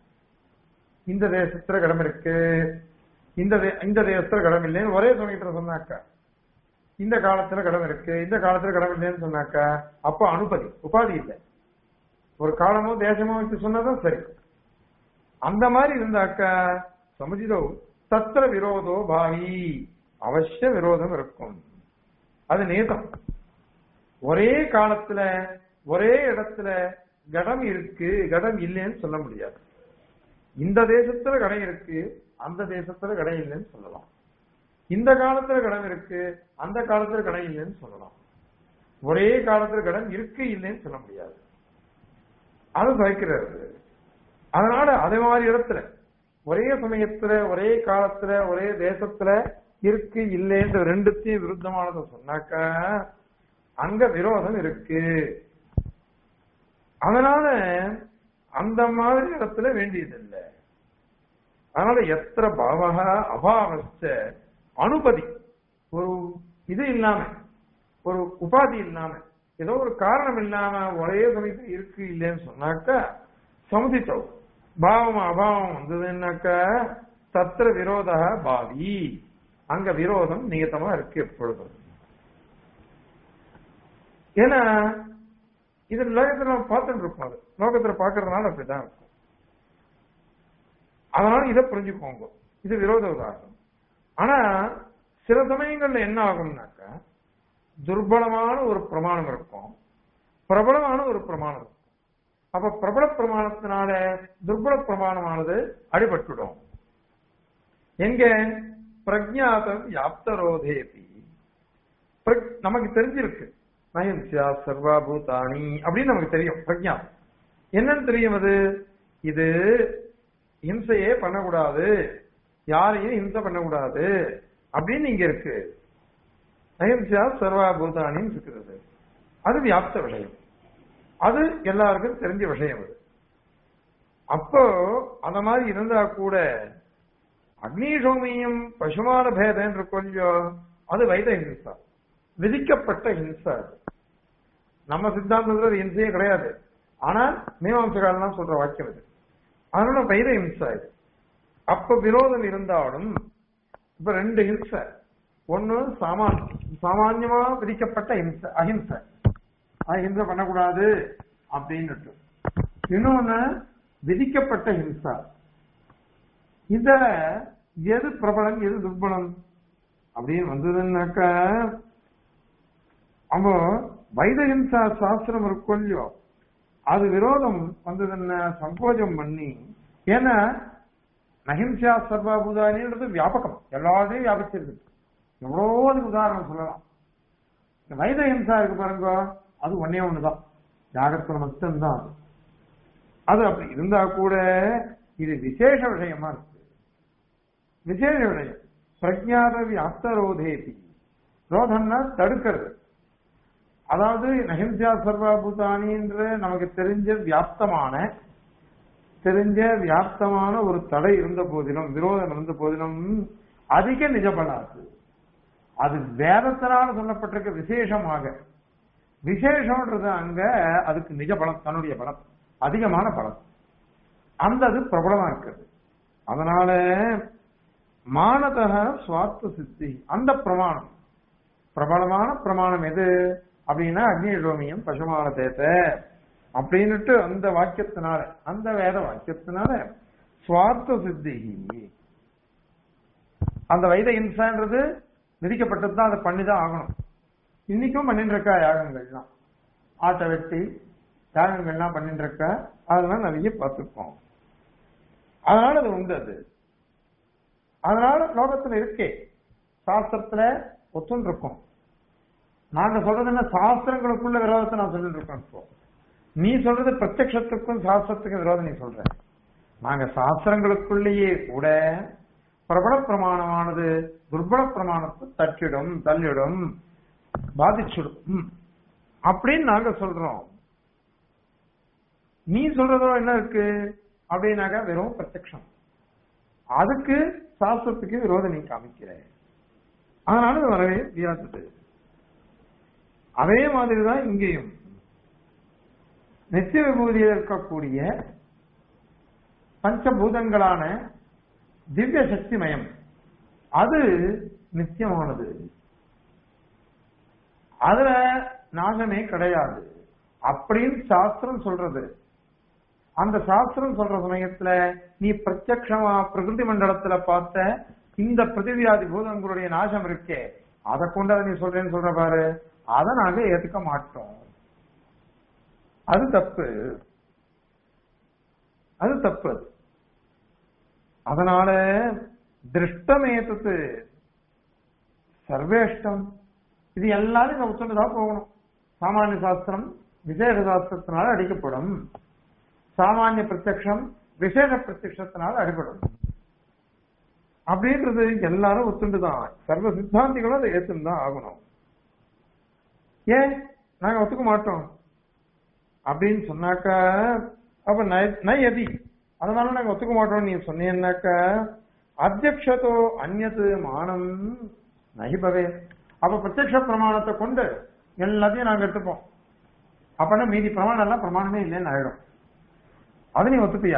இந்த தேசத்துல கடம் இருக்கு இந்த தே- இந்த தேசத்துல கடம் இல்லைன்னு ஒரே சமயத்துல சொன்னாக்கா இந்த காலத்துல கடம் இருக்கு இந்த காலத்துல கடம் இல்லைன்னு சொன்னாக்கா அப்ப அனுபதி உபாதி இல்லை ஒரு காலமோ தேசமோ வச்சு சொன்னாதான் சரி அந்த மாதிரி இருந்தாக்கா சமுதிதோ தத்திர விரோதோ பாவி அவசிய விரோதம் இருக்கும் அது நேதம் ஒரே காலத்துல ஒரே இடத்துல கடம் இருக்கு கடம் இல்லைன்னு சொல்ல முடியாது இந்த தேசத்துல கடம் இருக்கு அந்த தேசத்துல கடம் இல்லைன்னு சொல்லலாம் இந்த காலத்துல கடன் இருக்கு அந்த காலத்துல கடன் இல்லைன்னு சொல்லலாம் ஒரே காலத்துல கடன் இருக்கு இல்லைன்னு சொல்ல முடியாது அது வைக்கிறது அதனால அதே மாதிரி இடத்துல ஒரே சமயத்துல ஒரே காலத்துல ஒரே தேசத்துல இருக்கு இல்லைன்ற ரெண்டுத்தையும் விருத்தமானதை சொன்னாக்கா அங்க விரோதம் இருக்கு அதனால அந்த மாதிரி இடத்துல வேண்டியதில்லை அதனால எத்திர பாவக அபாவஸ்த அனுபதி ஒரு இது இல்லாம ஒரு உபாதி இல்லாம ஏதோ ஒரு காரணம் இல்லாம ஒரே சமயத்துல இருக்கு இல்லைன்னு சொன்னாக்கா சமுதித்தம் பாவம் அபாவம் வந்ததுன்னாக்கா தத்திர விரோத பாவி அங்க விரோதம் நியத்தமா இருக்கு எப்பொழுதும் ஏன்னா இது லோகத்துல நம்ம பார்த்துட்டு இருக்கோம் அது லோகத்துல பாக்குறதுனால அப்படிதான் இருக்கும் அதனால இதை புரிஞ்சுக்கோங்க இது விரோத உதாரணம் ஆனா சில சமயங்கள்ல என்ன ஆகும்னாக்கா துர்பலமான ஒரு பிரமாணம் இருக்கும் பிரபலமான ஒரு பிரமாணம் இருக்கும் அப்ப பிரபல பிரமாணத்தினால துர்பல பிரமாணமானது அடிபட்டுடும் எங்க பிரஜாதம் யாப்தரோதேபி பிரக்- நமக்கு தெரிஞ்சிருக்கு நயன்சியா சர்வா பூதானி அப்படின்னு நமக்கு தெரியும் பிரஜா என்னன்னு தெரியும் அது இது ஹிம்சையே பண்ணக்கூடாது யாரையும் ஹிம்சை பண்ணக்கூடாது அப்படின்னு இங்க இருக்கு அஹிம்சா சர்வா பூதானின்னு இருக்கிறது அது வியாப்த விஷயம் அது எல்லாருக்கும் தெரிஞ்ச விஷயம் அது அப்போ அந்த மாதிரி இருந்தா கூட அக்னிசோமியம் பசுமான பேதம் கொஞ்சம் அது வைத ஹிம்சா விதிக்கப்பட்ட ஹிம்சா அது நம்ம சித்தாந்தத்துல அது ஹிம்சையே கிடையாது ஆனா மீமாம்சகாலாம் சொல்ற வாக்கியம் இது அதனால வைத ஹிம்சா இது அப்ப விரோதம் இருந்தாலும் இப்ப ரெண்டு ஹிம்சை ஒண்ணு சாமான் சாமான்யமா விதிக்கப்பட்ட ஹிம்சை அஹிம்சை அஹிம்சை பண்ணக்கூடாது அப்படின்னுட்டு இன்னொன்னு விதிக்கப்பட்ட ஹிம்சா இதுல எது பிரபலம் எது துர்பலம் அப்படின்னு வந்ததுன்னாக்கா அப்போ வைதஹிம்சா சாஸ்திரம் இருக்கும் இல்லையோ அது விரோதம் வந்ததுன்னா சங்கோஜம் பண்ணி ஏன்னா நஹிம்சா சர்வாபூதானின்றது வியாபகம் எல்லாத்தையும் வியாபிச்சிருக்கு எவ்வளோ அதுக்கு உதாரணம் சொல்லலாம் இந்த வைத ஹிம்சா இருக்கு பாருங்க அது ஒன்னே ஒண்ணுதான் யாகத்துல மட்டும்தான் அது அது அப்படி இருந்தா கூட இது விசேஷ விஷயமா இருக்கு விசேஷ விஷயம் பிரஜாத வியாப்தரோதேதி ரோதம்னா தடுக்கிறது அதாவது நஹிம்சா சர்வாபூதானின்ற நமக்கு தெரிஞ்ச வியாப்தமான தெரிஞ்ச வியாப்தமான ஒரு தடை இருந்த போதிலும் விரோதம் இருந்த போதிலும் அதிக நிஜபலாது அது வேதத்தினால சொல்லப்பட்டிருக்க விசேஷமாக விசேஷம்ன்றது அங்க அதுக்கு நிஜ பலம் தன்னுடைய பலம் அதிகமான பலம் அந்த அது பிரபலமா இருக்குது அதனால மானதக சுவார்த்த சித்தி அந்த பிரமாணம் பிரபலமான பிரமாணம் எது அப்படின்னா அக்னி ரோமியம் பசுமான தேத்த அப்படின்னுட்டு அந்த வாக்கியத்தினால அந்த வேத வாக்கியத்தினால சுவார்த்த சித்தி அந்த வைத இன்சான்றது விதிக்கப்பட்டது தான் அதை பண்ணிதான் ஆகணும் இன்னைக்கும் பண்ணிட்டு இருக்கா யாகங்கள்லாம் ஆட்டை வெட்டி யாகங்கள்லாம் பண்ணிட்டு இருக்கா அதெல்லாம் நிறைய பார்த்துருக்கோம் அதனால அது உண்டு அது அதனால லோகத்துல இருக்கே சாஸ்திரத்துல ஒத்துன்னு இருக்கும் நாங்க சொல்றது என்ன சாஸ்திரங்களுக்குள்ள விரோதத்தை நான் சொல்லிட்டு இருக்கோம் இப்போ நீ சொல்றது பிரத்யக்ஷத்துக்கும் சாஸ்திரத்துக்கும் விரோதம் நீ சொல்ற நாங்க சாஸ்திரங்களுக்குள்ளேயே கூட பிரபல பிரமாணமானது துர்பல பிரமாணத்தை தட்டிடும் தள்ளிடும் பாதிச்சிடும் அப்படின்னு நாங்க சொல்றோம் நீ சொல்றதோ என்ன இருக்கு அப்படின்னாக்கா வெறும் பிரத்யக்ஷம் அதுக்கு சாஸ்திரத்துக்கு விரோதம் நீ காமிக்கிற அதனால இது வரவே முடியாதது அதே மாதிரிதான் இங்கேயும் நித்திய விபூதியில் இருக்கக்கூடிய பஞ்சபூதங்களான திவ்ய சக்திமயம் அது நித்தியமானது அதுல நாசமே கிடையாது அப்படின்னு சாஸ்திரம் சொல்றது அந்த சாஸ்திரம் சொல்ற சமயத்துல நீ பிரத்யக்ஷமா பிரகிருதி மண்டலத்துல பார்த்த இந்த பிரதிவியாதி பூதங்களுடைய நாசம் இருக்கே அதை கொண்டு அதை நீ சொல்றேன்னு சொல்ற பாரு அதை நாங்க ஏத்துக்க மாட்டோம் அது தப்பு அது தப்பு அது அதனால திருஷ்டமேத்தது சர்வேஷ்டம் இது எல்லாரும் இந்த ஒத்துண்டுதான் போகணும் சாமானிய சாஸ்திரம் விசேஷ சாஸ்திரத்தினால அடிக்கப்படும் சாமானிய பிரத்யக்ஷம் விசேஷ பிரத்யக்ஷத்தினால அடிபடும் அப்படின்றது எல்லாரும் ஒத்துண்டுதான் சர்வ சித்தாந்திகளும் அதை ஏத்துன்னு தான் ஆகணும் ஏன் நாங்க ஒத்துக்க மாட்டோம் அப்படின்னு சொன்னாக்கா அப்ப நயதி அதனால நாங்க ஒத்துக்க மாட்டோம் நீ சொன்னீங்கன்னாக்கா அத்தியக்ஷதோ அந்நது மானம் நகிபவே அப்ப பிரத்யக்ஷ பிரமாணத்தை கொண்டு எல்லாத்தையும் நாங்க எடுத்துப்போம் அப்பனா மீதி பிரமாணம் எல்லாம் பிரமாணமே இல்லைன்னு ஆயிடும் அது நீ ஒத்துப்பியா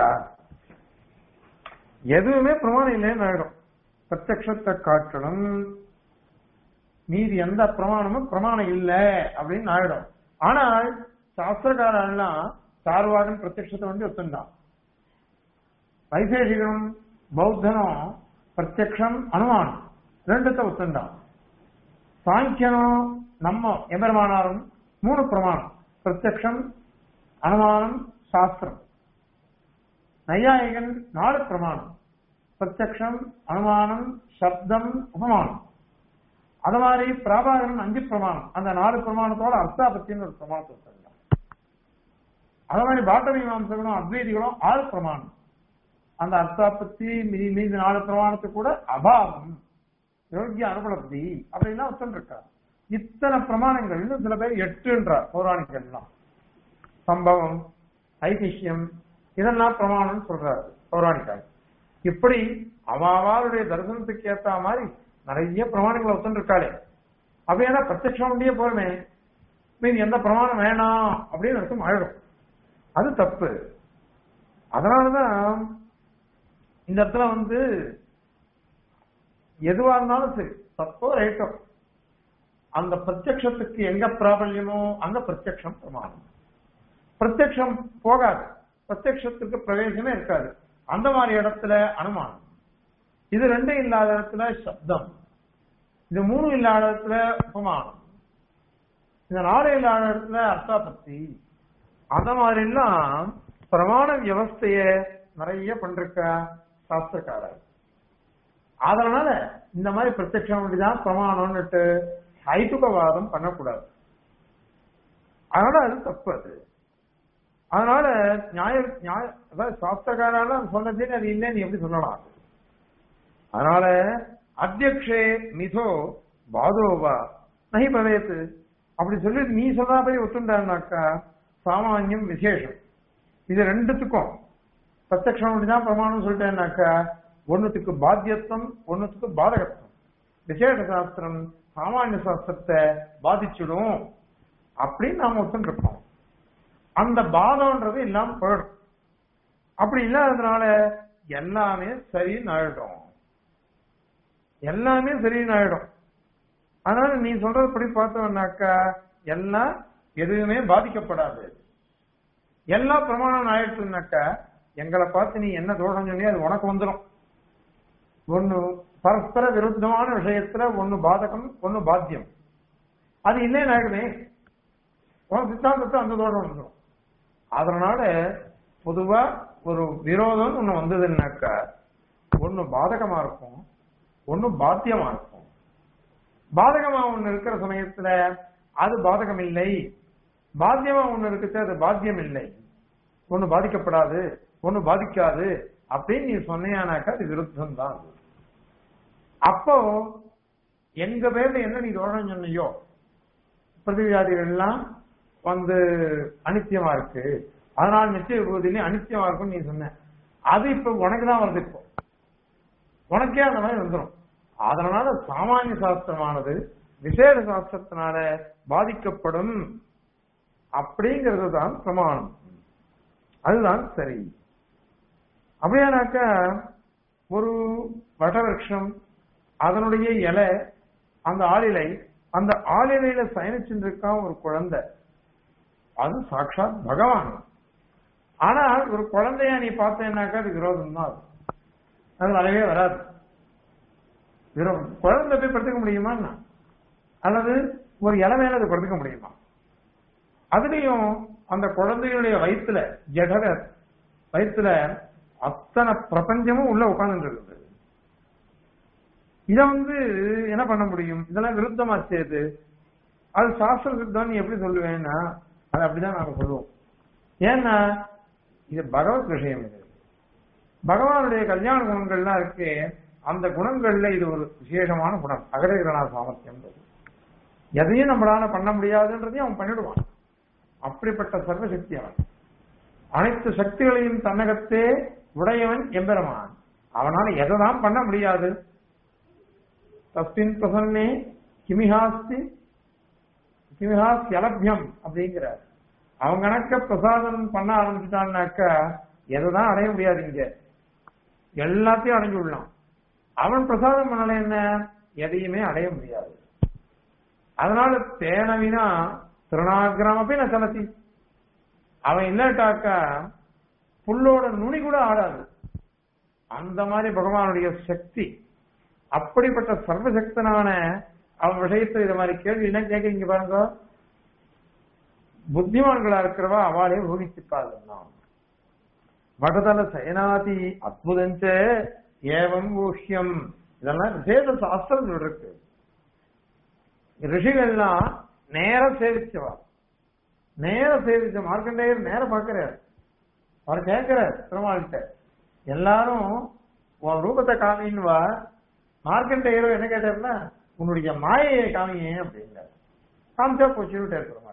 எதுவுமே பிரமாணம் இல்லைன்னு ஆயிடும் பிரத்யக்ஷத்தை காட்டணும் மீதி எந்த பிரமாணமும் பிரமாணம் இல்ல அப்படின்னு ஆயிடும் ஆனால் சாஸ்திரக்காரெல்லாம் சார்வாகன் பிரத்யக்ஷத்தை வந்து ஒத்துண்டான் வைசேஷிகனும் பௌத்தனும் பிரத்யக்ஷம் அனுமானம் ரெண்டுத்த ஒத்துண்டான் சாங்கியனும் நம்ம எம்பெருமானாரும் மூணு பிரமாணம் பிரத்யக்ஷம் அனுமானம் சாஸ்திரம் நையாயிகன் நாலு பிரமாணம் பிரத்யக்ஷம் அனுமானம் சப்தம் உபமானம் அது மாதிரி பிராபாகரன் அஞ்சு பிரமாணம் அந்த நாலு பிரமாணத்தோட அர்த்தாபத்தின்னு ஒரு பிரமாணத்தை வச்சிருந்தாங்க அது மாதிரி பாட்ட மீமாம்சகளும் அத்வைதிகளும் ஆறு பிரமாணம் அந்த அர்த்தாபத்தி மீ- மீதி நாலு பிரமாணத்துக்கு கூட அபாவம் யோகிய அனுபலப்தி அப்படின்லாம் ஒருத்தன் இருக்கா இத்தனை பிரமாணங்கள் இன்னும் சில பேர் எட்டுன்றார் பௌராணிகள்லாம் சம்பவம் ஐதிஹ்யம் இதெல்லாம் பிரமாணம்னு சொல்றாரு பௌராணிக்கார் இப்படி அவாவாருடைய தரிசனத்துக்கு ஏத்த மாதிரி நிறைய பிரமாணங்களை ஒத்துன்னு இருக்காளே அப்படின்னா பிரத்யட்சம் முடிய போறமே மீன் எந்த பிரமாணம் வேணாம் அப்படின்னு அர்த்தம் ஆயிடும் அது தப்பு அதனாலதான் இந்த இடத்துல வந்து எதுவா இருந்தாலும் சரி தப்போ ரைட்டோ அந்த பிரத்யக்ஷத்துக்கு எங்க பிராபல்யமோ அங்க பிரத்யக்ஷம் பிரமாணம் பிரத்யக்ஷம் போகாது பிரத்யக்ஷத்துக்கு பிரவேசமே இருக்காது அந்த மாதிரி இடத்துல அனுமானம் இது ரெண்டும் இல்லாத இடத்துல சப்தம் இது மூணு இல்லாத இடத்துல உபமானம் இந்த நாலு இல்லாத இடத்துல அர்த்தாபத்தி அந்த மாதிரி எல்லாம் பிரமாண வியவஸ்தைய நிறைய பண்ருக்க சாஸ்திரக்காரர் அதனால இந்த மாதிரி பிரத்யக்ஷம் அப்படிதான் பிரமாணம்னுட்டு ஐதுகவாதம் பண்ணக்கூடாது அதனால அது தப்பு அது அதனால நியாய நியாய அதாவது சாஸ்திரக்காரால சொன்னதே அது இல்லைன்னு எப்படி சொல்லலாம் அதனால அத்தியக்ஷே மிதோ பாதோவா நகி பவேத்து அப்படி சொல்லி நீ சொல்லாபடி ஒத்துண்டாருனாக்கா சாமானியம் விசேஷம் இது ரெண்டுத்துக்கும் பிரத்யக்ஷம் அப்படிதான் பிரமாணம் சொல்லிட்டேன்னாக்கா ஒண்ணுத்துக்கு பாத்தியத்துவம் ஒண்ணுத்துக்கு பாதகத்துவம் விசேஷ சாஸ்திரம் சாமானிய சாஸ்திரத்தை பாதிச்சிடும் அப்படின்னு நாம ஒத்துருக்கோம் அந்த பாதம்ன்றது இல்லாம போயிடும் அப்படி இல்லாததுனால எல்லாமே சரின்னு ஆயிடும் எல்லாமே சரின்னு ஆயிடும் அதனால நீ சொல்றதுபடி பார்த்தோம்னாக்கா எல்லாம் எதுவுமே பாதிக்கப்படாது எல்லா பிரமாணம் ஆயிடுச்சுனாக்கா எங்களை பார்த்து நீ என்ன தோஷம் சொன்னியோ அது உனக்கு வந்துடும் ஒண்ணு பரஸ்பர விருத்தமான விஷயத்துல ஒண்ணு பாதகம் ஒண்ணு பாத்தியம் அது இல்லைன்னு ஆயிடுமே உன் சித்தாந்தத்தை அந்த தோஷம் வந்துடும் அதனால பொதுவா ஒரு விரோதம் ஒண்ணு வந்ததுன்னாக்கா ஒண்ணு பாதகமா இருக்கும் ஒண்ணு பாத்தியமா இருக்கும் பாதகமா ஒண்ணு இருக்கிற சமயத்துல அது பாதகம் இல்லை பாத்தியமா ஒண்ணு இருக்குது அது பாத்தியம் இல்லை ஒண்ணு பாதிக்கப்படாது ஒண்ணு பாதிக்காது அப்படின்னு நீ சொன்னியானாக்கா அது விருத்தம் தான் அது அப்போ எங்க பேர்ல என்ன நீ தோஷம் சொன்னியோ பிரதிவியாதிகள் எல்லாம் வந்து அனித்தியமா இருக்கு அதனால நிச்சய விபூதியிலையும் அனித்தியமா இருக்கும்னு நீ சொன்ன அது இப்ப உனக்கு தான் வருது இப்போ உனக்கே அந்த மாதிரி வந்துடும் அதனால சாமானிய சாஸ்திரமானது விசேஷ சாஸ்திரத்தினால பாதிக்கப்படும் அப்படிங்கிறது தான் பிரமாணம் அதுதான் சரி அப்படியானாக்க ஒரு வடவிருஷம் அதனுடைய இலை அந்த ஆளிலை அந்த ஆளிலையில சயனிச்சுட்டு இருக்கான் ஒரு குழந்தை அது சாட்சாத் பகவான் ஆனால் ஒரு குழந்தைய நீ பார்த்தேன்னாக்கா அது விரோதம் தான் அது அது வரவே வராது விரோதம் குழந்தை போய் படுத்துக்க முடியுமா என்ன? அல்லது ஒரு இலை மேல அது படுத்துக்க முடியுமா அதுலயும் அந்த குழந்தையுடைய வயிற்றுல ஜடர வயிற்றுல அத்தனை பிரபஞ்சமும் உள்ள உட்கார்ந்து இருக்குது இத வந்து என்ன பண்ண முடியும் இதெல்லாம் விருத்தமா செய்யுது அது சாஸ்திர விருத்தம் நீ எப்படி சொல்லுவேன்னா அது அப்படிதான் நாங்க சொல்லுவோம் ஏன்னா இது பகவத் விஷயம் இது பகவானுடைய கல்யாண குணங்கள்லாம் இருக்கு அந்த குணங்கள்ல இது ஒரு விசேஷமான குணம் அகரகிரணா சாமர்த்தியம் எதையும் நம்மளால பண்ண முடியாதுன்றதையும் அவன் பண்ணிடுவான் அப்படிப்பட்ட சர்வசக்தி அவன் அனைத்து சக்திகளையும் தன்னகத்தே உடையவன் எம்பெருமான் அவனால எதைதான் பண்ண முடியாது தஸ்மின் பிரசன்னே கிமிஹாஸ்தி கிமிஹாஸ் எலபியம் அப்படிங்கிறார் அவன் கணக்க பிரசாதம் பண்ண ஆரம்பிச்சுட்டான்னாக்கா எதைதான் அடைய முடியாது இங்க எல்லாத்தையும் அடைஞ்சு விடலாம் அவன் பிரசாதம் பண்ணல என்ன எதையுமே அடைய முடியாது அதனால தேனவினா திருநாகிராம போய் நான் செலுத்தி அவன் இல்லாட்டாக்கா புல்லோட நுனி கூட ஆடாது அந்த மாதிரி பகவானுடைய சக்தி அப்படிப்பட்ட சர்வசக்தனான அவன் விஷயத்தை இது மாதிரி கேள்வி என்ன கேட்கறீங்க பாருங்க புத்திமான்களா இருக்கிறவா அவளே ஊகிச்சுப்பாள் வடதல சயனாதி அற்புதஞ்ச ஏவம் ஊஹ்யம் இதெல்லாம் விசேஷ சாஸ்திரங்கள் இருக்கு ரிஷிகள்லாம் நேர சேவிச்சவா நேர சேவிச்ச மார்க்கண்டேயர் நேர பாக்குறாரு அவர் கேட்கிறார் பெருமாள்கிட்ட எல்லாரும் உன் ரூபத்தை காமின்வா மார்க்கண்டேயரோ என்ன கேட்டாருன்னா உன்னுடைய மாயையை காமியே அப்படின்னாரு காமிச்சா போச்சு விட்டார் பெருமாள்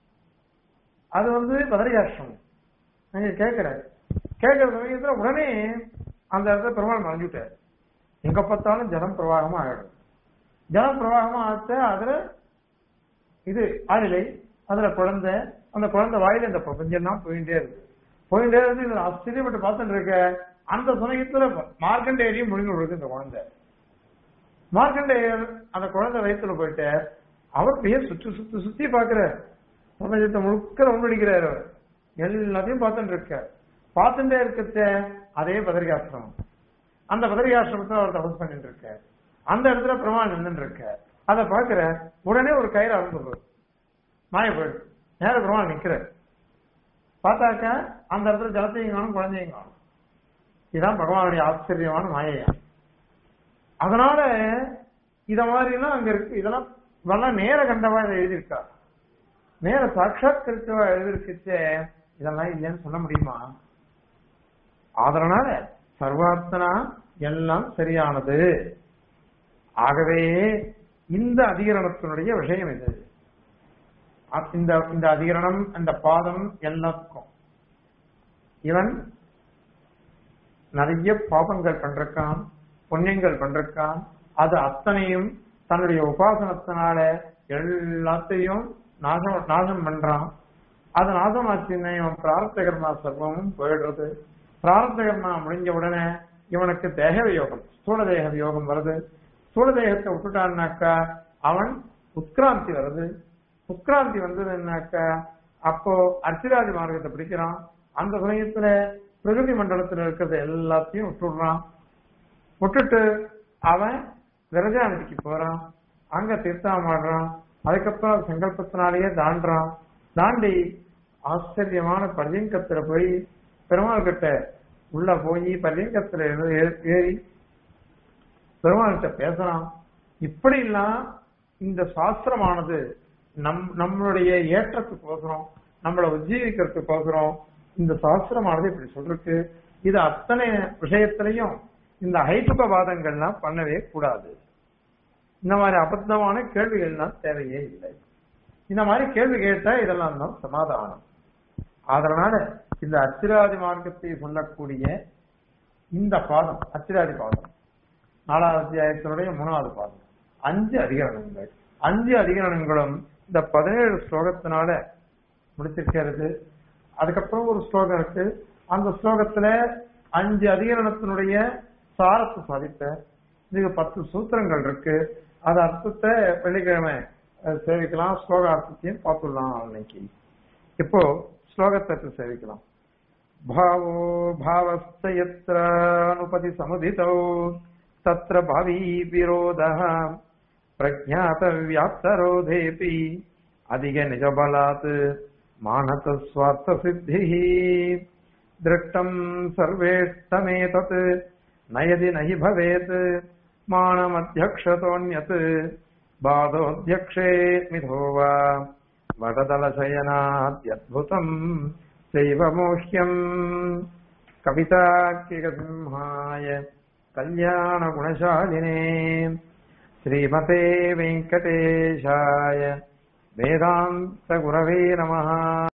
அது வந்து பதரிகாஷ்டிரம் நீங்க கேட்கிறாரு கேட்கிற சமயத்துல உடனே அந்த இடத்துல பெருமாள் மறைஞ்சுட்டாரு எங்க பார்த்தாலும் ஜலம் பிரவாகமா ஆயிடும் ஜலம் பிரவாகமா ஆச்ச அதுல இது ஆளிலை அதுல குழந்தை அந்த குழந்தை வாயில இந்த பிரபஞ்சம் தான் போயிட்டே இருக்கு போயிட்டே இருந்து இதுல ஆச்சரியப்பட்டு பார்த்துட்டு இருக்க அந்த சமயத்துல மார்க்கண்டேயரையும் முழுங்கி விடுறது இந்த குழந்தை மார்க்கண்டேயர் அந்த குழந்தை வயிற்றுல போயிட்டு அவர் பேர் சுத்தி சுத்தி சுத்தி பாக்குறார் பிரபஞ்சத்தை முழுக்க ஒன்றடிக்கிறார் அவர் எல்லாத்தையும் பார்த்துட்டு இருக்கார் பார்த்துட்டே இருக்கச்ச அதே பதரிகாசிரமம் அந்த பதரிகாசிரமத்தை அவர் தபஸ் பண்ணிட்டு இருக்கார் அந்த இடத்துல பிரமாணம் நின்று இருக்கார் அதை பாக்குற உடனே ஒரு கயிறு அறந்துடுறது மாய போயிடு நேர பிரமாணம் நிக்கிறார் பார்த்தாக்க அந்த இடத்துல ஜலத்தையும் காணும் குழந்தையும் காணும் இதுதான் பகவானுடைய ஆச்சரியமான மாயையா அதனால இத மாதிரி எல்லாம் அங்க இருக்கு இதெல்லாம் இதெல்லாம் நேர கண்டவா இதை எழுதியிருக்கா நேர சாட்சாத்கரித்தவா எழுதிருக்குச்சே இதெல்லாம் இல்லைன்னு சொல்ல முடியுமா அதனால சர்வாத்மனா எல்லாம் சரியானது ஆகவே இந்த அதிகரணத்தினுடைய விஷயம் இது அ- இந்த இந்த அதிகரணம் அந்த பாதம் எல்லாத்துக்கும் இவன் நிறைய பாபங்கள் பண்றான் புண்ணியங்கள் பண்றான் அது அத்தனையும் தன்னுடைய உபாசனத்தினால எல்லாத்தையும் நாசம் நாசம் பண்றான் அது நாசமாச்சுன்னா இவன் பிரார்த்த கர்மா சர்வமும் போயிடுறது பிரார்த்த கர்மா முடிஞ்ச உடனே இவனுக்கு தேக வியோகம் ஸ்தூல தேக வியோகம் வருது ஸ்தூல தேகத்தை விட்டுட்டான்னாக்கா அவன் உட்கிராந்தி வருது உட்கிராந்தி வந்ததுன்னாக்க அப்போ அர்ச்சிராதி மார்க்கத்தை பிடிக்கிறான் அந்த சமயத்துல பிரகிருதி மண்டலத்துல இருக்கிறது எல்லாத்தையும் விட்டுடுறான் விட்டுட்டு அவன் விரஜாநதிக்கு போறான் அங்க தீர்த்தம் ஆடுறான் அதுக்கப்புறம் சங்கல்பத்தினாலேயே தாண்டான் தாண்டி ஆச்சரியமான பர்யங்கத்துல போய் பெருமாள் கிட்ட உள்ள போய் பர்யங்கத்துல ஏ- ஏறி பெருமாள்கிட்ட பேசுறான் இப்படி எல்லாம் இந்த சாஸ்திரமானது நம் நம்மளுடைய ஏற்றத்துக்கோசரம் நம்மளை உஜ்ஜீவிக்கிறதுக்கோசரம் இந்த சாஸ்திரமானது இப்படி சொல்லிருக்கு இது அத்தனை விஷயத்திலையும் இந்த ஹைதுகவாதங்கள்லாம் பண்ணவே கூடாது இந்த மாதிரி அபத்தமான கேள்விகள்லாம் தேவையே இல்லை இந்த மாதிரி கேள்வி கேட்டா இதெல்லாம் தான் சமாதானம் அதனால இந்த அச்சிராதி மார்க்கத்தை சொல்லக்கூடிய இந்த பாதம் அச்சிராதி பாதம் நாலாவது அத்தியாயத்தினுடைய மூணாவது பாதம் அஞ்சு அதிகரணங்கள் அஞ்சு அதிகரணங்களும் இந்த பதினேழு ஸ்லோகத்தினால முடிச்சிருக்கிறது அதுக்கப்புறம் ஒரு ஸ்லோகம் இருக்கு அந்த ஸ்லோகத்துல அஞ்சு அதிகரணத்தினுடைய சாரத்தை சாதித்த இதுக்கு பத்து சூத்திரங்கள் இருக்கு அது அர்த்தத்தை வெள்ளிக்கிழமை அஹ், சேவிக்கலாம் ஸ்லோக அர்த்தத்தையும் பார்த்துடலாம் அன்னைக்கு இப்போ ஸ்லோகத்தை சேவிக்கலாம் भावो भावश्च यत्र अनुपति समुदितौ तत्र भावी विरोधः प्रज्ञातव्याप्तरोधेऽपि अधिकनिजबलात् मानतस्वार्थसिद्धिः दृष्टम् सर्वेष्टमेतत् न यदि न हि भवेत् मानमध्यक्षतोऽन्यत् बाधोऽध्यक्षे मिथो वा वटदलशयनाद्यद्भुतम् शैवमोह्यम् कविताकिकसिंहाय कल्याणगुणशालिने श्रीमते वेङ्कटेशाय वेदान्तगुरवे नमः